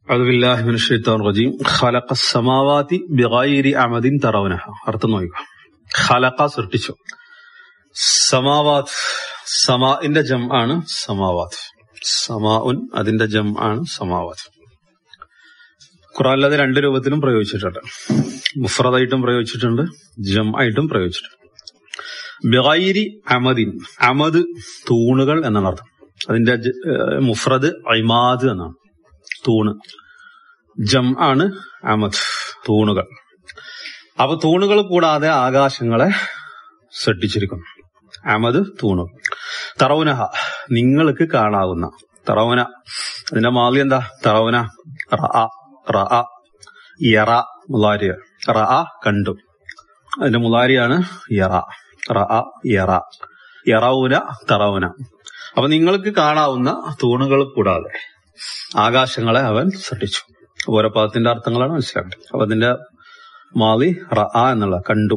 أعوذ بالله من الشيطان الرجيم خلق السماوات بغير عمد ترونها അർത്ഥം നോക്കുക ഖലഖ സൃഷ്ടിച്ചു സമാവാത്ത് സമാഇന്റെ ജം ആണ് സമാവാത്ത് സമാഉൻ അതിന്റെ ജം ആണ് സമാവാത്ത് ഖുറാനിൽ അത് രണ്ട് രൂപത്തിലും പ്രയോഗിച്ചിട്ടുണ്ട് മുഫ്രദായിട്ടും പ്രയോഗിച്ചിട്ടുണ്ട് ജം ആയിട്ടും പ്രയോഗിച്ചിട്ടുണ്ട് ബിഗൈരി അമദിൻ അമദ് തൂണുകൾ എന്നാണ് അർത്ഥം അതിന്റെ ജ- ഏഹ് മുഫ്രദ് ഐമാദ് എന്നാണ് തൂണ് ജം ആണ് അമദ് തൂണുകൾ അപ്പൊ തൂണുകൾ കൂടാതെ ആകാശങ്ങളെ സൃഷ്ടിച്ചിരിക്കുന്നു അമദ് തൂണുകൾ തറവുനഹ നിങ്ങൾക്ക് കാണാവുന്ന തറവുന അതിന്റെ മാലി എന്താ തറവുന റഅ റഅ യറ മുലാരിയ റഅ കണ്ടു അതിന്റെ മുലാരിയാണ് യറ റഅ യറ യറവുന തറവുന അപ്പൊ നിങ്ങൾക്ക് കാണാവുന്ന തൂണുകൾ കൂടാതെ ആകാശങ്ങളെ അവൻ സൃഷ്ടിച്ചു ഓരോ പദത്തിന്റെ അർത്ഥങ്ങളാണ് മനസ്സിലാക്കേണ്ടത് അപ്പൊ അതിന്റെ മാലി റഅ എന്നുള്ള കണ്ടു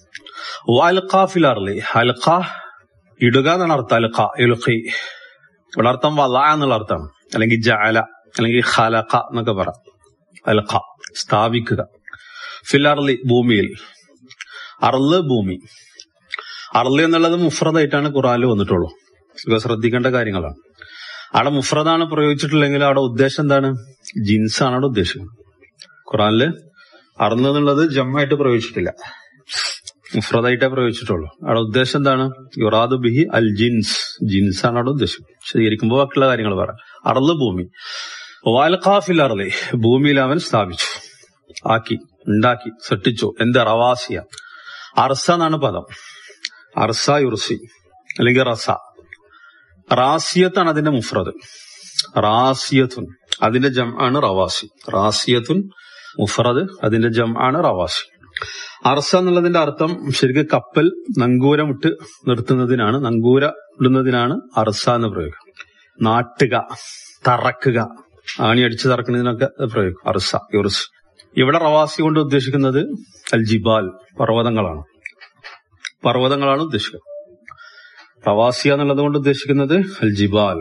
വൽഖാഫിൽ അർലി അൽഖ ഇടുക എന്നാണ് അർത്ഥം അൽഖ ഇൽഖി ഇവിടെ അർത്ഥം വല എന്നുള്ള അർത്ഥമാണ് അല്ലെങ്കിൽ ജഅല അല്ലെങ്കിൽ ഖലഖ എന്നൊക്കെ പറ അൽഖ സ്ഥാപിക്കുക ഫിൽ അർലി ഭൂമിയിൽ അർള് ഭൂമി അർള് എന്നുള്ളത് മുഫ്രദായിട്ടാണ് ഖുറാനിൽ വന്നിട്ടുള്ളൂ ഇവ ശ്രദ്ധിക്കേണ്ട കാര്യങ്ങളാണ് അവിടെ മുഫ്രദാണ് പ്രയോഗിച്ചിട്ടില്ലെങ്കിൽ അവിടെ ഉദ്ദേശം എന്താണ് ജിൻസാണ് അവിടെ ഉദ്ദേശിക്കുന്നത് ഖുറാനില് അർന്ന് എന്നുള്ളത് ജമ്മായിട്ട് പ്രയോഗിച്ചിട്ടില്ല മുഫ്രദായിട്ടേ പ്രയോഗിച്ചിട്ടുള്ളൂ അവിടെ ഉദ്ദേശം എന്താണ് യുറാദ് ബിഹി അൽ ജിൻസ് ജിൻസ് ആണ് അവിടെ ഉദ്ദേശം ശരിക്കുമ്പോൾ ബാക്കിയുള്ള കാര്യങ്ങൾ പറയാം അറള് ഭൂമി വാൽഖാഫിൽ അറളി ഭൂമിയിൽ അവൻ സ്ഥാപിച്ചു ആക്കി ഉണ്ടാക്കി സൃഷ്ടിച്ചു എന്ത് റവാസിയ അർസ എന്നാണ് പദം അർസ യുർസി അല്ലെങ്കിൽ റസ റാസിയത്താണ് അതിന്റെ മുഫ്രദ് റാസിയത്തുൻ അതിന്റെ ജം ആണ് റവാസി റാസിയത്തുൻ മുഫ്രദ് അതിന്റെ ജം ആണ് റവാസി അർസ എന്നുള്ളതിന്റെ അർത്ഥം ശരിക്കും കപ്പൽ നങ്കൂരമിട്ട് നിർത്തുന്നതിനാണ് നങ്കൂര ഇടുന്നതിനാണ് അർസ എന്ന് പ്രയോഗം നാട്ടുക തറക്കുക ആണി അടിച്ച് തറക്കുന്നതിനൊക്കെ അത് പ്രയോഗം അർസ യുർസ് ഇവിടെ റവാസി കൊണ്ട് ഉദ്ദേശിക്കുന്നത് അൽ ജിബാൽ പർവ്വതങ്ങളാണ് പർവ്വതങ്ങളാണ് ഉദ്ദേശിക്കുന്നത് പ്രവാസിയ എന്നുള്ളത് കൊണ്ട് ഉദ്ദേശിക്കുന്നത് അൽ ജിബാൽ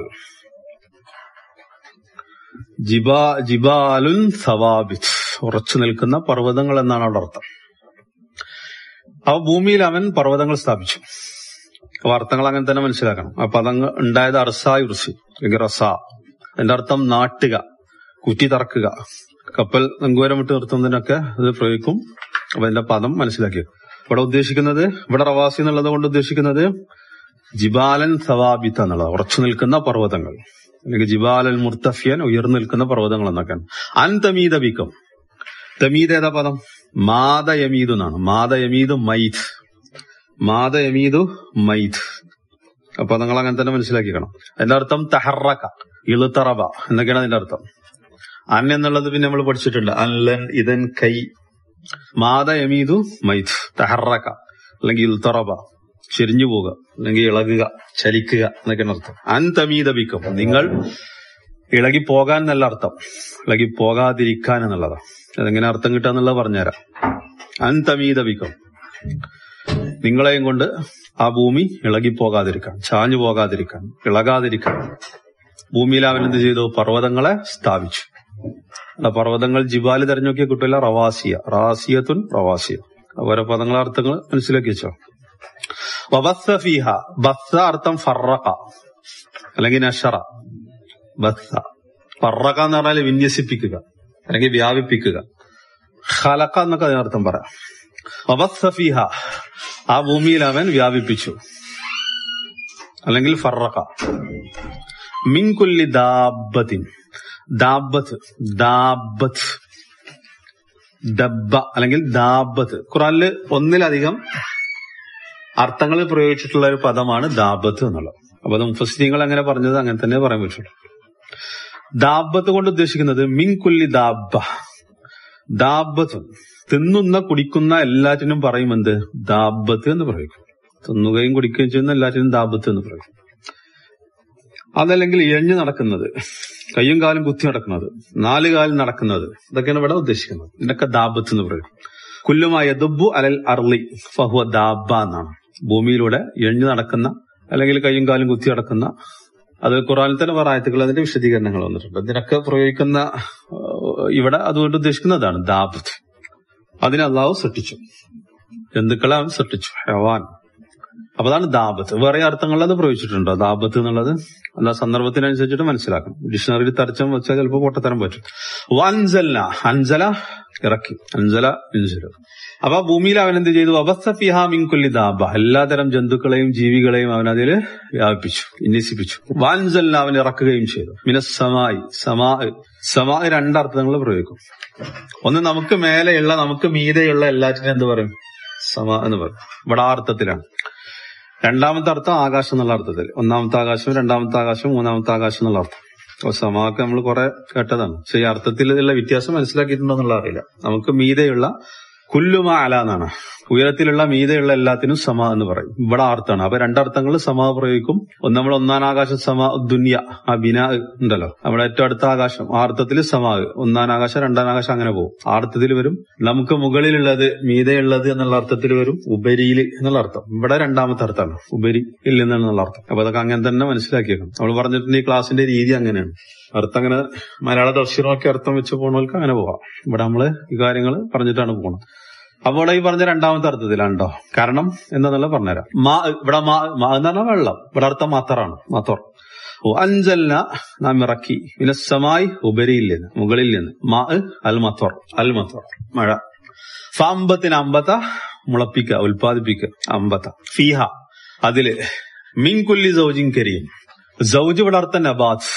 ജിബാ ജിബാലുൻ സവാബിത് ഉറച്ചു നിൽക്കുന്ന പർവ്വതങ്ങൾ എന്നാണ് അവിടെ അർത്ഥം അവ ഭൂമിയിൽ അവൻ പർവ്വതങ്ങൾ സ്ഥാപിച്ചു അപ്പൊ അർത്ഥങ്ങൾ അങ്ങനെ തന്നെ മനസ്സിലാക്കണം ആ പദങ്ങൾ ഉണ്ടായത് അർസ യുർസി അല്ലെങ്കിൽ റസ അതിന്റെ അർത്ഥം നാട്ടുക കുറ്റി തറക്കുക കപ്പൽ നങ്കൂരമിട്ട് നിർത്തുന്നതിനൊക്കെ അത് പ്രയോഗിക്കും അപ്പൊ അതിന്റെ പദം മനസ്സിലാക്കി ഇവിടെ ഉദ്ദേശിക്കുന്നത് ഇവിടെ റവാസി എന്നുള്ളത് കൊണ്ട് ഉദ്ദേശിക്കുന്നത് ജിബാലൻ സവാബിത്ത എന്നുള്ളത് ഉറച്ചു നിൽക്കുന്ന പർവ്വതങ്ങൾ അല്ലെങ്കിൽ ജിബാലൽ മുർത്തഫിയൻ ഉയർന്നു നിൽക്കുന്ന പർവ്വതങ്ങൾ എന്നൊക്കെയാണ് അൻ തമീദ ബിക്കം തമീദ് ഏതാ പദം മാത യമീദു എന്നാണ് മാത യമീദു മൈത് മാത യമീദു മൈത് അപ്പൊ നിങ്ങൾ അങ്ങനെ തന്നെ മനസ്സിലാക്കിക്കണം അതിന്റെ അർത്ഥം തഹറക്ക ഇളുത്തറബ എന്നൊക്കെയാണ് അതിന്റെ അർത്ഥം അൻ എന്നുള്ളത് പിന്നെ നമ്മൾ പഠിച്ചിട്ടുണ്ട് അല്ലൻ ഇതൻ കൈ മാത യമീദു മൈത് തഹറക്ക അല്ലെങ്കിൽ ഇൽത്തറബ ചെരിഞ്ഞു പോവുക അല്ലെങ്കിൽ ഇളകുക ചലിക്കുക എന്നൊക്കെയാണ് അർത്ഥം അൻ തമീദ ബിക്കം നിങ്ങൾ ഇളകി പോകാൻ എന്നല്ല അർത്ഥം ഇളകി പോകാതിരിക്കാൻ എന്നുള്ളതാണ് അതെങ്ങനെ അർത്ഥം കിട്ടാന്നുള്ളത് പറഞ്ഞുതരാം അൻ തമീദ ബിക്കം നിങ്ങളെയും കൊണ്ട് ആ ഭൂമി ഇളകി പോകാതിരിക്കാൻ ചാഞ്ഞു പോകാതിരിക്കാൻ ഇളകാതിരിക്കാൻ ഭൂമിയിൽ അവൻ എന്ത് ചെയ്തു പർവ്വതങ്ങളെ സ്ഥാപിച്ചു അല്ല പർവ്വതങ്ങൾ ജിബാല് തെരഞ്ഞു കിട്ടില്ല റവാസിയ റാസിയത്തുൻ റവാസിയ ഓരോ പദങ്ങളെ അർത്ഥങ്ങൾ മനസ്സിലാക്കി വെച്ചോ വബസ്സ ഫീഹ ബസ്സ അർത്ഥം ഫറഖ അല്ലെങ്കിൽ നഷറ ബസ്സ ഫറഖ എന്ന് പറഞ്ഞാൽ വിന്യസിപ്പിക്കുക അല്ലെങ്കിൽ വ്യാപിപ്പിക്കുക ഖലഖ എന്നൊക്കെ അതിനർത്ഥം പറയാം വബസ്സ ഫീഹ ആ ഭൂമിയിൽ അവൻ വ്യാപിപ്പിച്ചു അല്ലെങ്കിൽ ഫറഖ മിൻകുല്ലി ദാബത്തിൻ ദാബത്ത് ദാബത്ത് ദബ്ബ അല്ലെങ്കിൽ ദാബത്ത് ഖുറാനില് ഒന്നിലധികം അർത്ഥങ്ങളിൽ പ്രയോഗിച്ചിട്ടുള്ള ഒരു പദമാണ് ദാബത്ത് എന്നുള്ളത് അപ്പൊ അത് മുഫസ്ലിങ്ങൾ അങ്ങനെ പറഞ്ഞത് അങ്ങനെ തന്നെ പറയാൻ പറ്റുള്ളൂ ദാബത്ത് കൊണ്ട് ഉദ്ദേശിക്കുന്നത് മിൻകുല്ലി ദാബ ദാബത്ത് തിന്നുന്ന കുടിക്കുന്ന എല്ലാറ്റിനും പറയും എന്ത് ദാബത്ത് എന്ന് പറയും തിന്നുകയും കുടിക്കുകയും ചെയ്യുന്ന എല്ലാറ്റിനും ദാബത്ത് എന്ന് പറയും അതല്ലെങ്കിൽ ഇഴഞ്ഞു നടക്കുന്നത് കയ്യും കാലും കുത്തി നടക്കുന്നത് നാല് കാലിൽ നടക്കുന്നത് ഇതൊക്കെയാണ് ഇവിടെ ഉദ്ദേശിക്കുന്നത് ഇതിനൊക്കെ ദാബത്ത് എന്ന് പറയും കുല്ലുമായ ദുബു അലൽ അർലി ഫഹുവ ദാബ എന്നാണ് ഭൂമിയിലൂടെ ഇഴഞ്ഞു നടക്കുന്ന അല്ലെങ്കിൽ കയ്യും കാലും കുത്തി നടക്കുന്ന അത് ഖുറാനിൽ തന്നെ വേറെ ആയത്തുകൾ അതിന്റെ വിശദീകരണങ്ങൾ വന്നിട്ടുണ്ട് ഇതിനൊക്കെ പ്രയോഗിക്കുന്ന ഇവിടെ അതുകൊണ്ട് ഉദ്ദേശിക്കുന്നതാണ് ദാബത്ത് അതിനെ അള്ളാഹു സൃഷ്ടിച്ചു ജന്തുക്കളെ അവൻ സൃഷ്ടിച്ചു ഹവാൻ അപ്പൊ അതാണ് ദാബത്ത് വേറെ അർത്ഥങ്ങളിൽ അത് പ്രയോഗിച്ചിട്ടുണ്ടോ ദാബത്ത് എന്നുള്ളത് അല്ല സന്ദർഭത്തിനനുസരിച്ചിട്ട് മനസ്സിലാക്കണം ഡിക്ഷണറിയിൽ തടച്ചം വെച്ചാൽ ചിലപ്പോൾ പൊട്ടത്തരം പറ്റും വൻസല അൻസല ഇറക്കി അൻസല ഇൻസല അപ്പൊ ആ ഭൂമിയിൽ അവൻ എന്ത് ചെയ്തു അവസ്ഥ ഫിഹാ മിൻകുല്ലി ദാബ എല്ലാതരം ജന്തുക്കളെയും ജീവികളെയും അവൻ അതിൽ വ്യാപിപ്പിച്ചു വിന്യസിപ്പിച്ചു വാൻസല്ല അവൻ ഇറക്കുകയും ചെയ്തു മിനസ്സമായി സമാ സമാ രണ്ടർത്ഥങ്ങൾ പ്രയോഗിക്കും ഒന്ന് നമുക്ക് മേലെയുള്ള നമുക്ക് മീതെയുള്ള എല്ലാറ്റിനും എന്ത് പറയും സമ എന്ന് പറയും ഇവിടെ ആ അർത്ഥത്തിലാണ് രണ്ടാമത്തെ അർത്ഥം ആകാശം എന്നുള്ള അർത്ഥത്തിൽ ഒന്നാമത്തെ ആകാശം രണ്ടാമത്തെ ആകാശം മൂന്നാമത്തെ ആകാശം എന്നുള്ള അർത്ഥം അപ്പൊ സമാക്ക് നമ്മൾ കുറെ കേട്ടതാണ് പക്ഷെ ഈ അർത്ഥത്തിൽ ഇതിലുള്ള വ്യത്യാസം മനസ്സിലാക്കിയിട്ടുണ്ടോ എന്നുള്ള അറിയില്ല നമുക്ക് മീതെയുള്ള കുല്ലുമ അല എന്നാണ് ഉയരത്തിലുള്ള മീതെയുള്ള എല്ലാത്തിനും സമ എന്ന് പറയും ഇവിടെ അർത്ഥമാണ് അപ്പൊ രണ്ടർത്ഥങ്ങൾ സമ പ്രയോഗിക്കും ഒന്ന് നമ്മൾ ഒന്നാം ആകാശം സമ ദുന്യ ആ ബിന ഉണ്ടല്ലോ നമ്മുടെ ഏറ്റവും അടുത്ത ആകാശം ആ അർത്ഥത്തിൽ സമ ഒന്നാം ആകാശം രണ്ടാം ആകാശം അങ്ങനെ പോകും ആ അർത്ഥത്തിൽ വരും നമുക്ക് മുകളിലുള്ളത് മീതെയുള്ളത് എന്നുള്ള അർത്ഥത്തിൽ വരും ഉപരിയിൽ എന്നുള്ള അർത്ഥം ഇവിടെ രണ്ടാമത്തെ അർത്ഥമാണ് ഉപരി ഇല്ല എന്നുള്ള അർത്ഥം അപ്പൊ അതൊക്കെ അങ്ങനെ തന്നെ മനസ്സിലാക്കിയേക്കണം നമ്മൾ പറഞ്ഞിട്ടുണ്ട് ഈ ക്ലാസിന്റെ രീതി അങ്ങനെയാണ് അർത്ഥം അങ്ങനെ മലയാള ദർശനമൊക്കെ അർത്ഥം വെച്ച് പോണവർക്ക് അങ്ങനെ പോവാം ഇവിടെ നമ്മള് ഈ കാര്യങ്ങൾ പറഞ്ഞിട്ടാണ് പോകുന്നത് അപ്പോൾ ഈ പറഞ്ഞ രണ്ടാമത്തെ അർത്ഥത്തിലാണ്ടോ കാരണം എന്താന്നുള്ള പറഞ്ഞുതരാം മാ ഇവിടെ മാ മാ എന്ന് പറഞ്ഞാൽ വെള്ളം ഇവിടെ അർത്ഥം മത്തറാണ് മത്തോർ ഓ അഞ്ചല്ല നാം ഇറക്കി വിനസ്സമായി ഉപരിയിൽ നിന്ന് മുകളിൽ നിന്ന് മാ അൽ മത്തോർ അൽ മത്തോർ മഴ ഫാമ്പത്തിന് അമ്പത്ത മുളപ്പിക്കുക ഉൽപ്പാദിപ്പിക്കുക അമ്പത്ത ഫീഹ അതില് മിൻകുല്ലി സൗജിൻ കരീം സൗജ് ഇവിടെ അർത്ഥം നബാത്ത്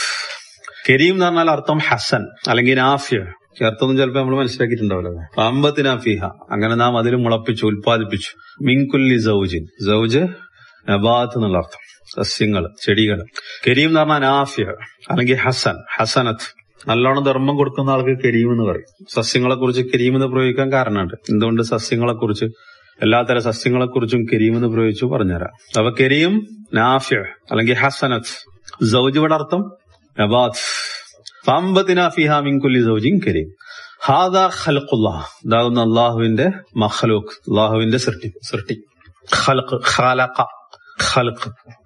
കരീം എന്ന് പറഞ്ഞാൽ അർത്ഥം ഹസൻ അല്ലെങ്കിൽ നാഫ്യ ചേർത്തൊന്നും ചിലപ്പോൾ നമ്മൾ മനസ്സിലാക്കിയിട്ടുണ്ടാവില്ല അമ്പത്തിന ഫിഹ അങ്ങനെ നാം അതിൽ മുളപ്പിച്ചു ഉൽപ്പാദിപ്പിച്ചു മിൻകുല്ലി സൗജിൻ സൗജ് നബാത്ത് എന്നുള്ള അർത്ഥം സസ്യങ്ങൾ ചെടികൾ കരീം എന്ന് പറഞ്ഞാൽ നാഫ്യ അല്ലെങ്കിൽ ഹസൻ ഹസനത്ത് നല്ലോണം ധർമ്മം കൊടുക്കുന്ന ആൾക്ക് കരീം എന്ന് പറയും സസ്യങ്ങളെ കുറിച്ച് കരീം എന്ന് പ്രയോഗിക്കാൻ കാരണമുണ്ട് എന്തുകൊണ്ട് സസ്യങ്ങളെ കുറിച്ച് എല്ലാത്തരം സസ്യങ്ങളെ കുറിച്ചും കരീം എന്ന് പ്രയോഗിച്ചു പറഞ്ഞുതരാം അപ്പൊ കരീം നാഫ്യ അല്ലെങ്കിൽ ഹസനത്ത് സൗജ് ഇവിടെ അർത്ഥം നബാത്ത് ഫാമ്പത്തിന ഫിഹ മിൻകുല്ലി സൗജിൻ കരീം ഹാദ ഖൽഖുല്ലാഹ് ഇതാകുന്ന അള്ളാഹുവിന്റെ മഖലൂഖ് അള്ളാഹുവിന്റെ സൃഷ്ടി സൃഷ്ടി ഖൽഖ് ഖലഖ ഖൽഖ്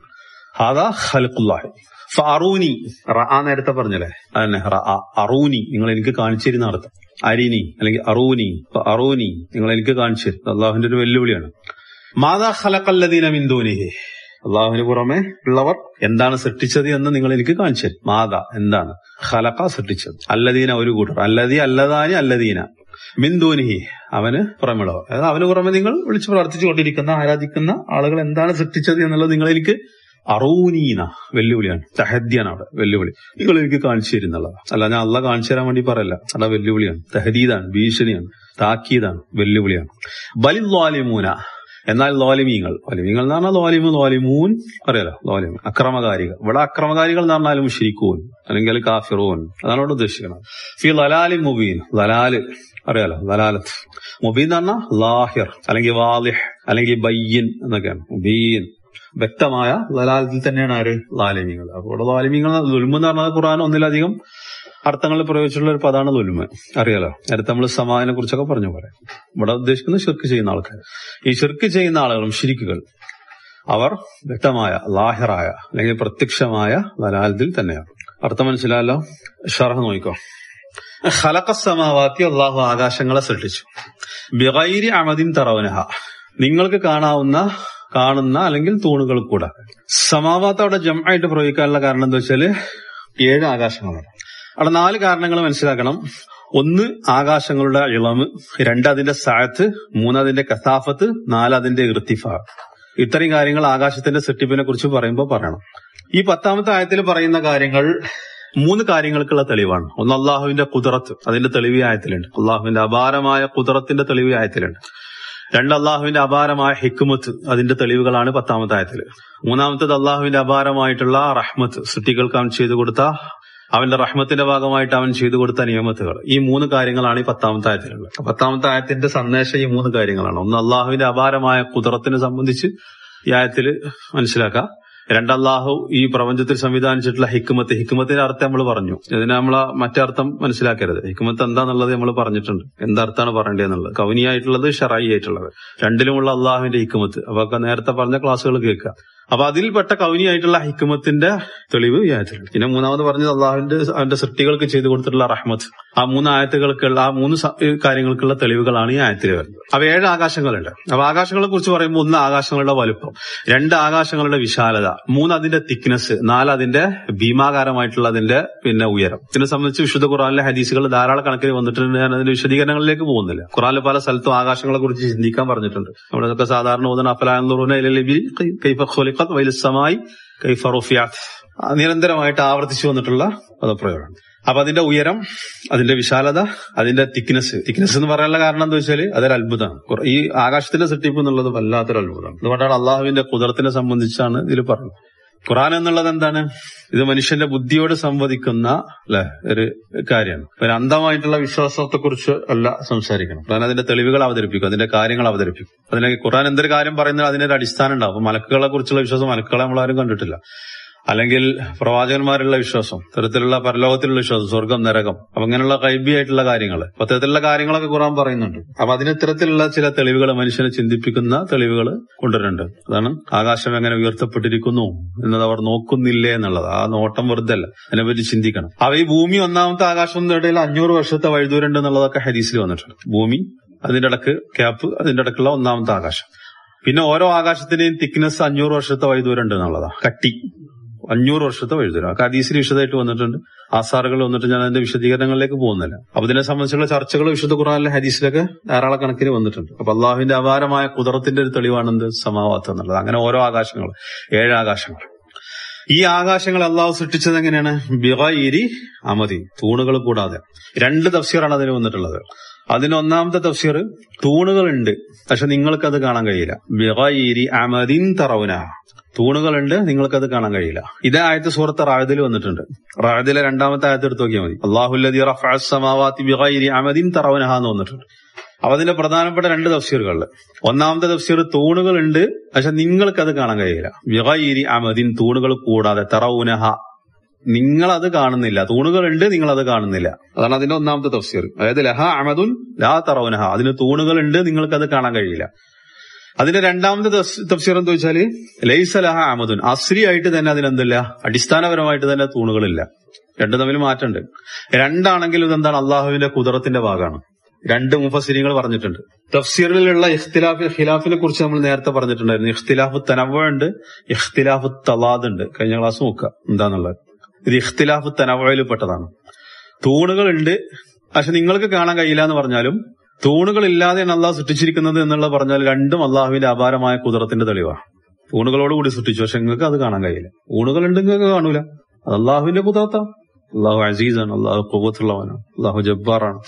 ഹാദ ഖൽഖുല്ലാഹി ഫറൂനി റഅ നേരത്തെ പറഞ്ഞല്ലേ അതന്നെ റഅ അറൂനി നിങ്ങൾ എനിക്ക് കാണിച്ചു തരുന്ന അർത്ഥം അരിനി അല്ലെങ്കിൽ അറൂനി അറൂനി നിങ്ങൾ എനിക്ക് കാണിച്ചു തരും അള്ളാഹുവിന്റെ ഒരു വെല്ലുവിളിയാണ് മാതാ ഖലഖല്ലദീന മിൻ ദൂനിഹി അള്ളാഹുവിന് പുറമെ ഉള്ളവർ എന്താണ് സൃഷ്ടിച്ചത് എന്ന് നിങ്ങൾ എനിക്ക് കാണിച്ചു തരും മാത എന്താണ് ഖലക്ക സൃഷ്ടിച്ചത് അല്ലദീന ഒരു കൂട്ടർ അല്ലദീ അല്ലദാനി അല്ലദീന മിന്ദൂനിഹി അവന് പുറമെയുള്ളവർ അതായത് അവന് പുറമെ നിങ്ങൾ വിളിച്ചു പ്രാർത്ഥിച്ചുകൊണ്ടിരിക്കുന്ന ആരാധിക്കുന്ന ആളുകൾ എന്താണ് സൃഷ്ടിച്ചത് എന്നുള്ളത് നിങ്ങൾ എനിക്ക് അറൂനീന വെല്ലുവിളിയാണ് തഹദ്യാണ് അവിടെ വെല്ലുവിളി നിങ്ങൾ എനിക്ക് കാണിച്ചു തരുന്നുള്ളത് അല്ല ഞാൻ അല്ല കാണിച്ചു തരാൻ വേണ്ടി പറയല്ല അവിടെ വെല്ലുവിളിയാണ് തഹദീദാണ് ഭീഷണിയാണ് താക്കീതാണ് വെല്ലുവിളിയാണ് ബലിദ്വാലിമൂന എന്നാൽ ലോലിമീങ്ങൾ ലോലിമീങ്ങൾ എന്ന് പറഞ്ഞാൽ ലോലിമു ലോലിമൂൻ അറിയാലോ ലോലിമു അക്രമകാരികൾ ഇവിടെ അക്രമകാരികൾ എന്ന് പറഞ്ഞാലും ഷിരിക്കൂൻ അല്ലെങ്കിൽ കാഫിറൂൻ അതാണ് ഇവിടെ ഉദ്ദേശിക്കുന്നത് ഫി ലലാലി മുബീൻ ലലാല് അറിയാലോ ലലാലത്ത് മുബീൻ എന്ന് പറഞ്ഞാൽ ലാഹിർ അല്ലെങ്കിൽ വാലിഹ് അല്ലെങ്കിൽ ബയ്യൻ എന്നൊക്കെയാണ് മുബീൻ വ്യക്തമായ ലലാലത്തിൽ തന്നെയാണ് ആര് ലാലിമീങ്ങൾ അപ്പോൾ ഇവിടെ ലാലിമീങ്ങൾ ദുൽമു എന്ന് പറഞ്ഞാൽ ഖുർആൻ ഒന്നിലധികം അർത്ഥങ്ങളിൽ പ്രയോഗിച്ചിട്ടുള്ള ഒരു പദമാണ് ലുൽമ അറിയാലോ നേരത്തെ നമ്മൾ സമാനെ കുറിച്ചൊക്കെ പറഞ്ഞു പോലെ ഇവിടെ ഉദ്ദേശിക്കുന്നത് ഷിർക്ക് ചെയ്യുന്ന ആൾക്കാർ ഈ ഷിർക്ക് ചെയ്യുന്ന ആളുകളും ഷിരിക്കുകൾ അവർ വ്യക്തമായ ലാഹിറായ അല്ലെങ്കിൽ പ്രത്യക്ഷമായ ലലാലത്തിൽ തന്നെയാണ് അർത്ഥം മനസ്സിലായല്ലോ ഷറഹ് നോക്കിക്കോ ഖലഖസമാവാത്തി അള്ളാഹു ആകാശങ്ങളെ സൃഷ്ടിച്ചു ബിഗൈരി അമദിൻ തറവനഹ നിങ്ങൾക്ക് കാണാവുന്ന കാണുന്ന അല്ലെങ്കിൽ തൂണുകൾ കൂടെ സമാവാത്ത് അവിടെ ജമായിട്ട് പ്രയോഗിക്കാനുള്ള കാരണം എന്താ വെച്ചാല് ഏഴ് ആകാശങ്ങളാണ് അവിടെ നാല് കാരണങ്ങൾ മനസ്സിലാക്കണം ഒന്ന് ആകാശങ്ങളുടെ ഇളമ് രണ്ട് അതിന്റെ സായത്ത് മൂന്ന് അതിന്റെ കസാഫത്ത് നാല് അതിന്റെ ഇർത്തിഫ ഇത്രയും കാര്യങ്ങൾ ആകാശത്തിന്റെ സെട്ടിപ്പിനെ കുറിച്ച് പറയുമ്പോൾ പറയണം ഈ പത്താമത്തെ ആയത്തിൽ പറയുന്ന കാര്യങ്ങൾ മൂന്ന് കാര്യങ്ങൾക്കുള്ള തെളിവാണ് ഒന്ന് അള്ളാഹുവിന്റെ കുതിറത്ത് അതിന്റെ തെളിവ് ആയത്തിലുണ്ട് അള്ളാഹുവിന്റെ അപാരമായ കുതിറത്തിന്റെ തെളിവ് ആയത്തിലുണ്ട് രണ്ട് അള്ളാഹുവിന്റെ അപാരമായ ഹിക്കുമത്ത് അതിന്റെ തെളിവുകളാണ് പത്താമത്തെ ആയത്തിൽ മൂന്നാമത്തത് അള്ളാഹുവിന്റെ അപാരമായിട്ടുള്ള റഹ്മത്ത് സൃഷ്ടികൾക്ക് അവൻ ചെയ്തു കൊടുത്ത അവന്റെ റഹ്മത്തിന്റെ ഭാഗമായിട്ട് അവൻ ചെയ്തു കൊടുത്ത നിയമത്തുകൾ ഈ മൂന്ന് കാര്യങ്ങളാണ് ഈ പത്താമത്തെ ആയത്തിലുള്ളത് പത്താമത്തെ ആയത്തിന്റെ സന്ദേശം ഈ മൂന്ന് കാര്യങ്ങളാണ് ഒന്ന് അള്ളാഹുവിന്റെ അപാരമായ കുതിറത്തിനെ സംബന്ധിച്ച് ഈ ആയത്തിൽ മനസ്സിലാക്കാം രണ്ടല്ലാഹു ഈ പ്രപഞ്ചത്തിൽ സംവിധാനിച്ചിട്ടുള്ള ഹിക്കുമത്ത് ഹിക്കുമത്തിന്റെ അർത്ഥം നമ്മൾ പറഞ്ഞു ഇതിനെ നമ്മൾ മറ്റേ അർത്ഥം മനസ്സിലാക്കരുത് ഹിക്കുമത്ത് എന്താന്നുള്ളത് നമ്മൾ പറഞ്ഞിട്ടുണ്ട് എന്തർത്ഥാണ് പറയേണ്ടതെന്നുള്ളത് കൗനിയായിട്ടുള്ളത് ഷറായി ആയിട്ടുള്ളത് രണ്ടിലുമുള്ള അള്ളാഹുവിന്റെ ഹിക്കുമത്ത് അപ്പൊ നേരത്തെ പറഞ്ഞ ക്ലാസ്സുകൾ കേൾക്കുക അപ്പൊ അതിൽപ്പെട്ട കൗനിയായിട്ടുള്ള ഹിക്കുമത്തിന്റെ തെളിവ് ഈ ആയത്തിലുണ്ട് പിന്നെ മൂന്നാമത് പറഞ്ഞത് അള്ളാഹുവിന്റെ അവന്റെ സൃഷ്ടികൾക്ക് ചെയ്തു കൊടുത്തിട്ടുള്ള റഹ്മത്ത് ആ മൂന്ന് ആയത്തുകൾക്കുള്ള ആ മൂന്ന് സ- കാര്യങ്ങൾക്കുള്ള തെളിവുകളാണ് ഈ ആയത്തിൽ വരുന്നത് അപ്പൊ ഏഴ് ആകാശങ്ങളുണ്ട് അപ്പൊ ആകാശങ്ങളെ കുറിച്ച് പറയുമ്പോൾ ഒന്ന് ആകാശങ്ങളുടെ വലുപ്പം രണ്ട് ആകാശങ്ങളുടെ വിശാലത മൂന്ന് അതിന്റെ തിക്നെസ് നാല് അതിന്റെ ഭീമാകാരമായിട്ടുള്ള അതിന്റെ പിന്നെ ഉയരം ഇതിനെ സംബന്ധിച്ച് വിശുദ്ധ ഖുറാനിലെ ഹദീസുകൾ ധാരാളം കണക്കിന് വന്നിട്ടുണ്ട് ഞാൻ അതിന്റെ വിശദീകരണങ്ങളിലേക്ക് പോകുന്നില്ല ഖുറാനിൽ പല സ്ഥലത്തും ആകാശങ്ങളെ കുറിച്ച് ചിന്തിക്കാൻ പറഞ്ഞിട്ടുണ്ട് അവിടെ നിന്നൊക്കെ സാധാരണ ഓതുന്ന അഫലായി കൈഫ റുഫിയാത്ത് ആ നിരന്തരമായിട്ട് ആവർത്തിച്ചു വന്നിട്ടുള്ള പദപ്രയോഗം അപ്പൊ അതിന്റെ ഉയരം അതിന്റെ വിശാലത അതിന്റെ തിക്നെസ് തിക്നെസ് എന്ന് പറയാനുള്ള കാരണം എന്താ വെച്ചാൽ അതൊരു അത്ഭുതമാണ് കുറ- ഈ ആകാശത്തിന്റെ സൃഷ്ടിപ്പ് എന്നുള്ളത് വല്ലാത്തൊരു അത്ഭുതമാണ് അതുകൊണ്ടാണ് അള്ളാഹുവിന്റെ കുതിരത്തിനെ സംബന്ധിച്ചാണ് ഇതിൽ പറയുന്നത് ഖുറാൻ എന്നുള്ളത് എന്താണ് ഇത് മനുഷ്യന്റെ ബുദ്ധിയോട് സംവദിക്കുന്ന അല്ലെ ഒരു കാര്യമാണ് ഒരു അന്ധമായിട്ടുള്ള വിശ്വാസത്തെ കുറിച്ച് അല്ല സംസാരിക്കണം ഖുറാൻ അതിന്റെ തെളിവുകൾ അവതരിപ്പിക്കും അതിന്റെ കാര്യങ്ങൾ അവതരിപ്പിക്കും അതിനെ ഖുറാൻ എന്തൊരു കാര്യം പറയുന്നത് അതിനൊരു അടിസ്ഥാനം ഉണ്ടാവും അപ്പൊ മലക്കുകളെ കുറിച്ചുള്ള വിശ്വാസം മലക്കുകളെ നമ്മളാരും കണ്ടിട്ടില്ല അല്ലെങ്കിൽ പ്രവാചകന്മാരുള്ള വിശ്വാസം തരത്തിലുള്ള പരലോകത്തിലുള്ള വിശ്വാസം സ്വർഗം നരകം അപ്പൊ അങ്ങനെയുള്ള കൈബിയായിട്ടുള്ള കാര്യങ്ങൾ അപ്പൊ അത്തരത്തിലുള്ള കാര്യങ്ങളൊക്കെ ഖുറാൻ പറയുന്നുണ്ട് അപ്പൊ അതിന് ഇത്തരത്തിലുള്ള ചില തെളിവുകൾ മനുഷ്യനെ ചിന്തിപ്പിക്കുന്ന തെളിവുകൾ കൊണ്ടുവരുന്നുണ്ട് അതാണ് ആകാശം എങ്ങനെ ഉയർത്തപ്പെട്ടിരിക്കുന്നു എന്നത് അവർ നോക്കുന്നില്ലേ എന്നുള്ളത് ആ നോട്ടം വെറുതെ അല്ല അതിനെപ്പറ്റി ചിന്തിക്കണം അവ ഈ ഭൂമി ഒന്നാമത്തെ ആകാശം ഇടയിൽ അഞ്ഞൂറ് വർഷത്തെ വൈദൂരുണ്ട് എന്നുള്ളതൊക്കെ ഹദീസിൽ വന്നിട്ടുണ്ട് ഭൂമി അതിന്റെ ഇടക്ക് ക്യാപ്പ് അതിന്റെ ഇടക്കുള്ള ഒന്നാമത്തെ ആകാശം പിന്നെ ഓരോ ആകാശത്തിന്റെയും തിക്നെസ് അഞ്ഞൂറ് വർഷത്തെ വൈദൂരം ഉണ്ട് എന്നുള്ളതാ കട്ടി അഞ്ഞൂറ് വർഷത്തെ വൈദ്യുതം ആ ഹദീസിൽ വിശദമായിട്ട് വന്നിട്ടുണ്ട് ആസാറുകൾ വന്നിട്ട് ഞാൻ അതിന്റെ വിശദീകരണങ്ങളിലേക്ക് പോകുന്നില്ല അപ്പൊ ഇതിനെ സംബന്ധിച്ചുള്ള ചർച്ചകൾ വിശുദ്ധ ഖുറാനിലെ ഹദീസിലൊക്കെ ധാരാളം കണക്കിന് വന്നിട്ടുണ്ട് അപ്പൊ അള്ളാഹുവിന്റെ അപാരമായ കുതിരത്തിന്റെ ഒരു തെളിവാണെന്ത് സമാവാത്തം എന്നുള്ളത് അങ്ങനെ ഓരോ ആകാശങ്ങൾ ഏഴ് ആകാശങ്ങൾ ഈ ആകാശങ്ങൾ അള്ളാഹു സൃഷ്ടിച്ചത് എങ്ങനെയാണ് ബിഗൈരി അമതി തൂണുകൾ കൂടാതെ രണ്ട് തഫ്സീറാണ് അതിന് വന്നിട്ടുള്ളത് അതിന് ഒന്നാമത്തെ തഫ്സീർ തൂണുകളുണ്ട് പക്ഷെ നിങ്ങൾക്കത് കാണാൻ കഴിയില്ല ബിഗൈരി അമദിൻ തറവുന തൂണുകളുണ്ട് നിങ്ങൾക്കത് കാണാൻ കഴിയില്ല ഇതേ ആയത്ത് സൂറത്ത് റായതിൽ വന്നിട്ടുണ്ട് റായതിലെ രണ്ടാമത്തെ ആയത്ത് എടുത്ത് നോക്കിയാൽ മതി അള്ളാഹുല്ലദി റഫഅ സമാവാതി ബിഗൈരി അമദിൻ തറവുനഹ എന്ന് വന്നിട്ടുണ്ട് അപ്പൊ അതിന്റെ പ്രധാനപ്പെട്ട രണ്ട് തഫ്സീറുകളിൽ ഒന്നാമത്തെ തഫ്സീർ തൂണുകളുണ്ട് പക്ഷെ നിങ്ങൾക്കത് കാണാൻ കഴിയില്ല ബിഗൈരി അമദിൻ തൂണുകൾ കൂടാതെ തറവുനഹ നിങ്ങൾ അത് കാണുന്നില്ല തൂണുകളുണ്ട് നിങ്ങൾ അത് കാണുന്നില്ല അതാണ് അതിന്റെ ഒന്നാമത്തെ തഫ്സീർ അതായത് ലഹ അമദുൻ ലാ തറവുനഹ അതിന് തൂണുകളുണ്ട് നിങ്ങൾക്ക് അത് കാണാൻ കഴിയില്ല അതിന്റെ രണ്ടാമത്തെ തഫ്സ്- തഫ്സീർ എന്താ വെച്ചാല് ലൈസ ലഹ അമദുൻ അസ്രി ആയിട്ട് തന്നെ അതിനെന്തില്ല അടിസ്ഥാനപരമായിട്ട് തന്നെ തൂണുകളില്ല രണ്ടും തമ്മിൽ മാറ്റമുണ്ട് രണ്ടാണെങ്കിലും ഇതെന്താണ് അള്ളാഹുവിന്റെ കുതിരത്തിന്റെ ഭാഗമാണ് രണ്ട് മുഫസിരിങ്ങൾ പറഞ്ഞിട്ടുണ്ട് തഫ്സീറിലുള്ള ഇഖ്തിലാഫ് ഖിലാഫിനെ കുറിച്ച് നമ്മൾ നേരത്തെ പറഞ്ഞിട്ടുണ്ടായിരുന്നു ഇഖ്തിലാഫ് തനവ ഉണ്ട് ഇഖ്തിലാഫ് തലാദ് ഉണ്ട് കഴിഞ്ഞ ക്ലാസ് നോക്കുക എന്താന്നുള്ളത് ഇത് ഇഖ്തിലാഫ് തനവയിൽ പെട്ടതാണ് തൂണുകളുണ്ട് പക്ഷെ നിങ്ങൾക്ക് കാണാൻ കഴിയില്ല എന്ന് പറഞ്ഞാലും തൂണുകൾ ഇല്ലാതെയാണ് അള്ളാഹ് സൃഷ്ടിച്ചിരിക്കുന്നത് എന്നുള്ള പറഞ്ഞാൽ രണ്ടും അള്ളാഹുവിന്റെ അപാരമായ കുതിരത്തിന്റെ തെളിവാണ് തൂണുകളോട് കൂടി സൃഷ്ടിച്ചു പക്ഷെ നിങ്ങൾക്ക് അത് കാണാൻ കഴിയില്ല തൂണുകളുണ്ട് നിങ്ങൾക്ക് കാണൂല അത് അള്ളാഹുവിന്റെ കുതിരത്താണ് അള്ളാഹു അസീസാണ് അള്ളാഹു കുവത്തുള്ളവനാണ് അള്ളാഹു ജബ്ബാറാണ്